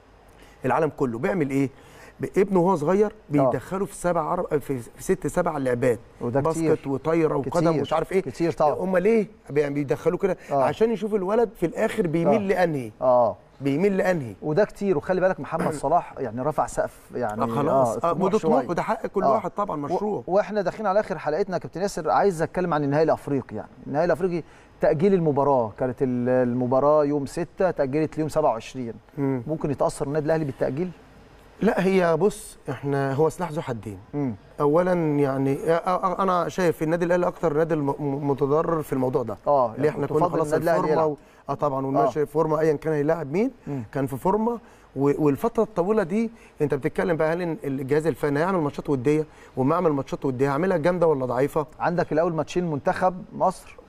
Speaker 14: العالم كله بيعمل ايه ب- ابنه وهو صغير بيدخله في سبع عرب في في ست سبع لعبات
Speaker 2: وده
Speaker 14: باسكت
Speaker 2: كتير.
Speaker 14: وطايره وقدم
Speaker 2: كتير.
Speaker 14: ومش عارف ايه
Speaker 2: كتير طبعا
Speaker 14: هم ليه بي- بيدخلوا كده
Speaker 2: آه.
Speaker 14: عشان يشوف الولد في الاخر بيميل
Speaker 2: آه.
Speaker 14: لانهي
Speaker 2: اه
Speaker 14: بيميل لانهي
Speaker 2: وده كتير وخلي بالك محمد صلاح يعني رفع سقف يعني
Speaker 14: آه خلاص آه
Speaker 2: الطموح
Speaker 14: وده طموح
Speaker 2: شوية.
Speaker 14: وده حق كل
Speaker 2: آه.
Speaker 14: واحد طبعا مشروع
Speaker 2: و... واحنا داخلين على اخر حلقتنا يا كابتن ياسر عايز اتكلم عن النهائي الافريقي يعني النهائي الافريقي تاجيل المباراه كانت ال- المباراه يوم 6 تاجلت ليوم 27
Speaker 14: مم.
Speaker 2: ممكن يتاثر النادي الاهلي بالتاجيل
Speaker 14: لا هي بص احنا هو سلاح ذو حدين
Speaker 2: امم
Speaker 14: اولا يعني آه، آه، انا شايف النادي الاهلي اكتر نادي الم- م- متضرر في الموضوع ده
Speaker 2: اه
Speaker 14: اللي احنا كنا
Speaker 2: تفضل
Speaker 14: خلاص
Speaker 2: النادي الأهلي
Speaker 14: الفورمه
Speaker 2: يلعب.
Speaker 14: و... اه طبعا
Speaker 2: آه.
Speaker 14: والماشي فورمه ايا كان هيلاعب مين
Speaker 2: مم.
Speaker 14: كان في فورمه و... والفتره الطويله دي انت بتتكلم بقى هل إن الجهاز الفني هيعمل ماتشات وديه وما يعمل ماتشات وديه هيعملها جامده ولا ضعيفه
Speaker 2: عندك الاول ماتشين منتخب مصر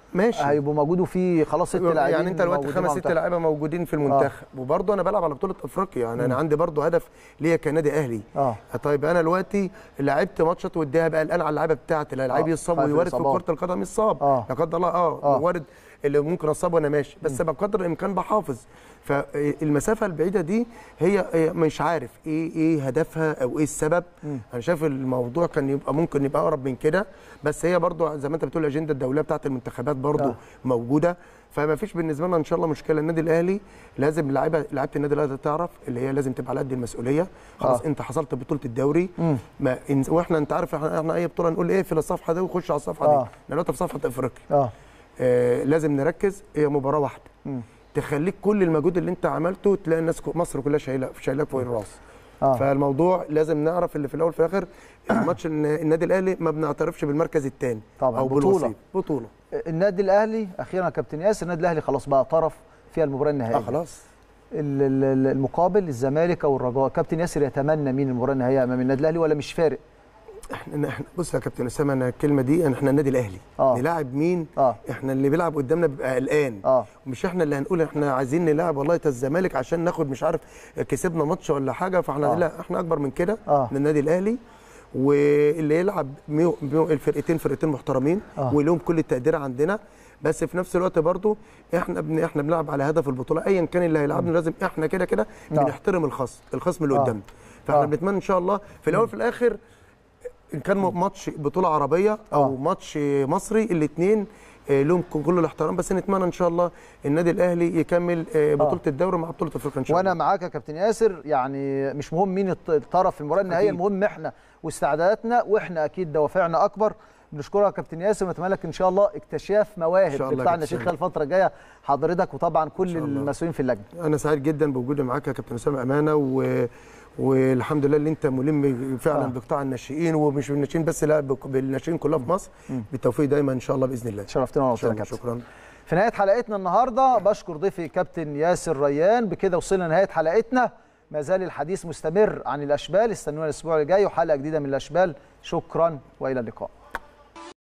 Speaker 14: ماشي.
Speaker 2: هيبقوا موجودوا فيه خلاص ست لاعبين
Speaker 14: يعني انت دلوقتي
Speaker 2: موجودين
Speaker 14: خمس
Speaker 2: مع
Speaker 14: ست
Speaker 2: المنتخب.
Speaker 14: لعيبه موجودين في المنتخب وبرضه انا بلعب على بطوله افريقيا يعني انا
Speaker 2: مم.
Speaker 14: عندي برضه هدف ليا كنادي اهلي
Speaker 2: اه
Speaker 14: طيب انا دلوقتي لعبت ماتشات وديها بقى الان على اللعيبه بتاعتي لا لعيب
Speaker 2: آه،
Speaker 14: يصاب
Speaker 2: خايف
Speaker 14: ويوارد في
Speaker 2: الإصابات.
Speaker 14: كره القدم يصاب
Speaker 2: آه.
Speaker 14: لا قدر الله اه,
Speaker 2: آه.
Speaker 14: وارد اللي ممكن اصاب وانا ماشي بس بقدر الامكان بحافظ فالمسافه البعيده دي هي هي مش عارف ايه ايه هدفها او ايه السبب
Speaker 2: مم.
Speaker 14: انا شايف الموضوع كان يبقى ممكن يبقى اقرب من كده بس هي برضو زي ما انت بتقول الاجنده الدوليه بتاعت المنتخبات برضو
Speaker 2: آه.
Speaker 14: آه. موجوده فما فيش بالنسبه لنا ان شاء الله مشكله النادي الاهلي لازم لعيبه لعيبه النادي الاهلي تعرف اللي هي لازم تبقى على قد المسؤوليه خلاص
Speaker 2: آه.
Speaker 14: آه. انت حصلت بطوله الدوري
Speaker 2: مم.
Speaker 14: ما إن- واحنا انت عارف احنا, احنا اي بطوله نقول ايه في الصفحه دي وخش على الصفحه
Speaker 2: آه.
Speaker 14: دي احنا دلوقتي في صفحه افريقيا
Speaker 2: اه
Speaker 14: آه لازم نركز هي مباراه واحده
Speaker 2: مم.
Speaker 14: تخليك كل المجهود اللي انت عملته تلاقي الناس كو- مصر كلها شايله شايلاك فوق الراس
Speaker 2: آه.
Speaker 14: فالموضوع لازم نعرف اللي في الاول وفي الاخر الماتش إن النادي الاهلي ما بنعترفش بالمركز الثاني
Speaker 2: طبعا
Speaker 14: او
Speaker 2: بطولة.
Speaker 14: بالوصيف بطوله
Speaker 2: النادي الاهلي اخيرا يا كابتن ياسر النادي الاهلي خلاص بقى طرف في المباراه النهائيه
Speaker 14: اه خلاص
Speaker 2: ال- ال- ال- المقابل الزمالك او الرجاء كابتن ياسر يتمنى مين المباراه النهائيه امام النادي الاهلي ولا مش فارق
Speaker 14: احنا احنا بص يا كابتن اسامه انا الكلمه دي احنا النادي الاهلي
Speaker 2: آه.
Speaker 14: نلاعب مين
Speaker 2: اه
Speaker 14: احنا اللي بيلعب قدامنا بيبقى قلقان
Speaker 2: اه
Speaker 14: مش احنا اللي هنقول احنا عايزين نلعب والله تا الزمالك عشان ناخد مش عارف كسبنا ماتش ولا حاجه فاحنا
Speaker 2: آه.
Speaker 14: آه. لا احنا اكبر من كده
Speaker 2: آه.
Speaker 14: من النادي الاهلي واللي يلعب ميو ميو الفرقتين فرقتين محترمين
Speaker 2: آه.
Speaker 14: ولهم كل التقدير عندنا بس في نفس الوقت برضو احنا بن احنا بنلعب على هدف البطوله ايا كان اللي هيلعبنا لازم احنا كده كده
Speaker 2: آه.
Speaker 14: بنحترم الخصم الخصم اللي
Speaker 2: آه.
Speaker 14: قدامنا فاحنا
Speaker 2: آه.
Speaker 14: بنتمنى ان شاء الله في الاول وفي الاخر ان كان ماتش بطوله عربيه او
Speaker 2: آه.
Speaker 14: ماتش مصري الاثنين لهم كل الاحترام بس نتمنى ان شاء الله النادي الاهلي يكمل آه، بطوله الدوري مع بطوله افريقيا ان شاء
Speaker 2: وانا
Speaker 14: الله
Speaker 2: معاك يا كابتن ياسر يعني مش مهم مين الط- الطرف في المباراه النهائيه
Speaker 14: أكيد.
Speaker 2: المهم احنا واستعداداتنا واحنا اكيد دوافعنا اكبر بنشكرك يا كابتن ياسر ونتمنى لك ان شاء الله اكتشاف مواهب
Speaker 14: إن شاء الله
Speaker 2: بتاع
Speaker 14: يا
Speaker 2: الناشئين
Speaker 14: كابتن.
Speaker 2: خلال الفتره الجايه حضرتك وطبعا كل
Speaker 14: شاء الله.
Speaker 2: المسؤولين في اللجنه
Speaker 14: انا سعيد جدا بوجودي معاك يا كابتن اسامه امانه و والحمد لله اللي انت ملم فعلا
Speaker 2: آه.
Speaker 14: آه. بقطاع الناشئين ومش بالناشئين بس لا بك- بالناشئين كلها في مصر
Speaker 2: مم.
Speaker 14: بالتوفيق دايما ان شاء الله باذن الله
Speaker 2: شرفتنا
Speaker 14: إن
Speaker 2: ونورتنا
Speaker 14: شاء
Speaker 2: يا
Speaker 14: الله.
Speaker 2: كابتن
Speaker 14: شكرا
Speaker 2: في نهايه حلقتنا النهارده بشكر ضيفي كابتن ياسر ريان بكده وصلنا لنهايه حلقتنا ما زال الحديث مستمر عن الاشبال استنونا الاسبوع الجاي وحلقه جديده من الاشبال شكرا والى اللقاء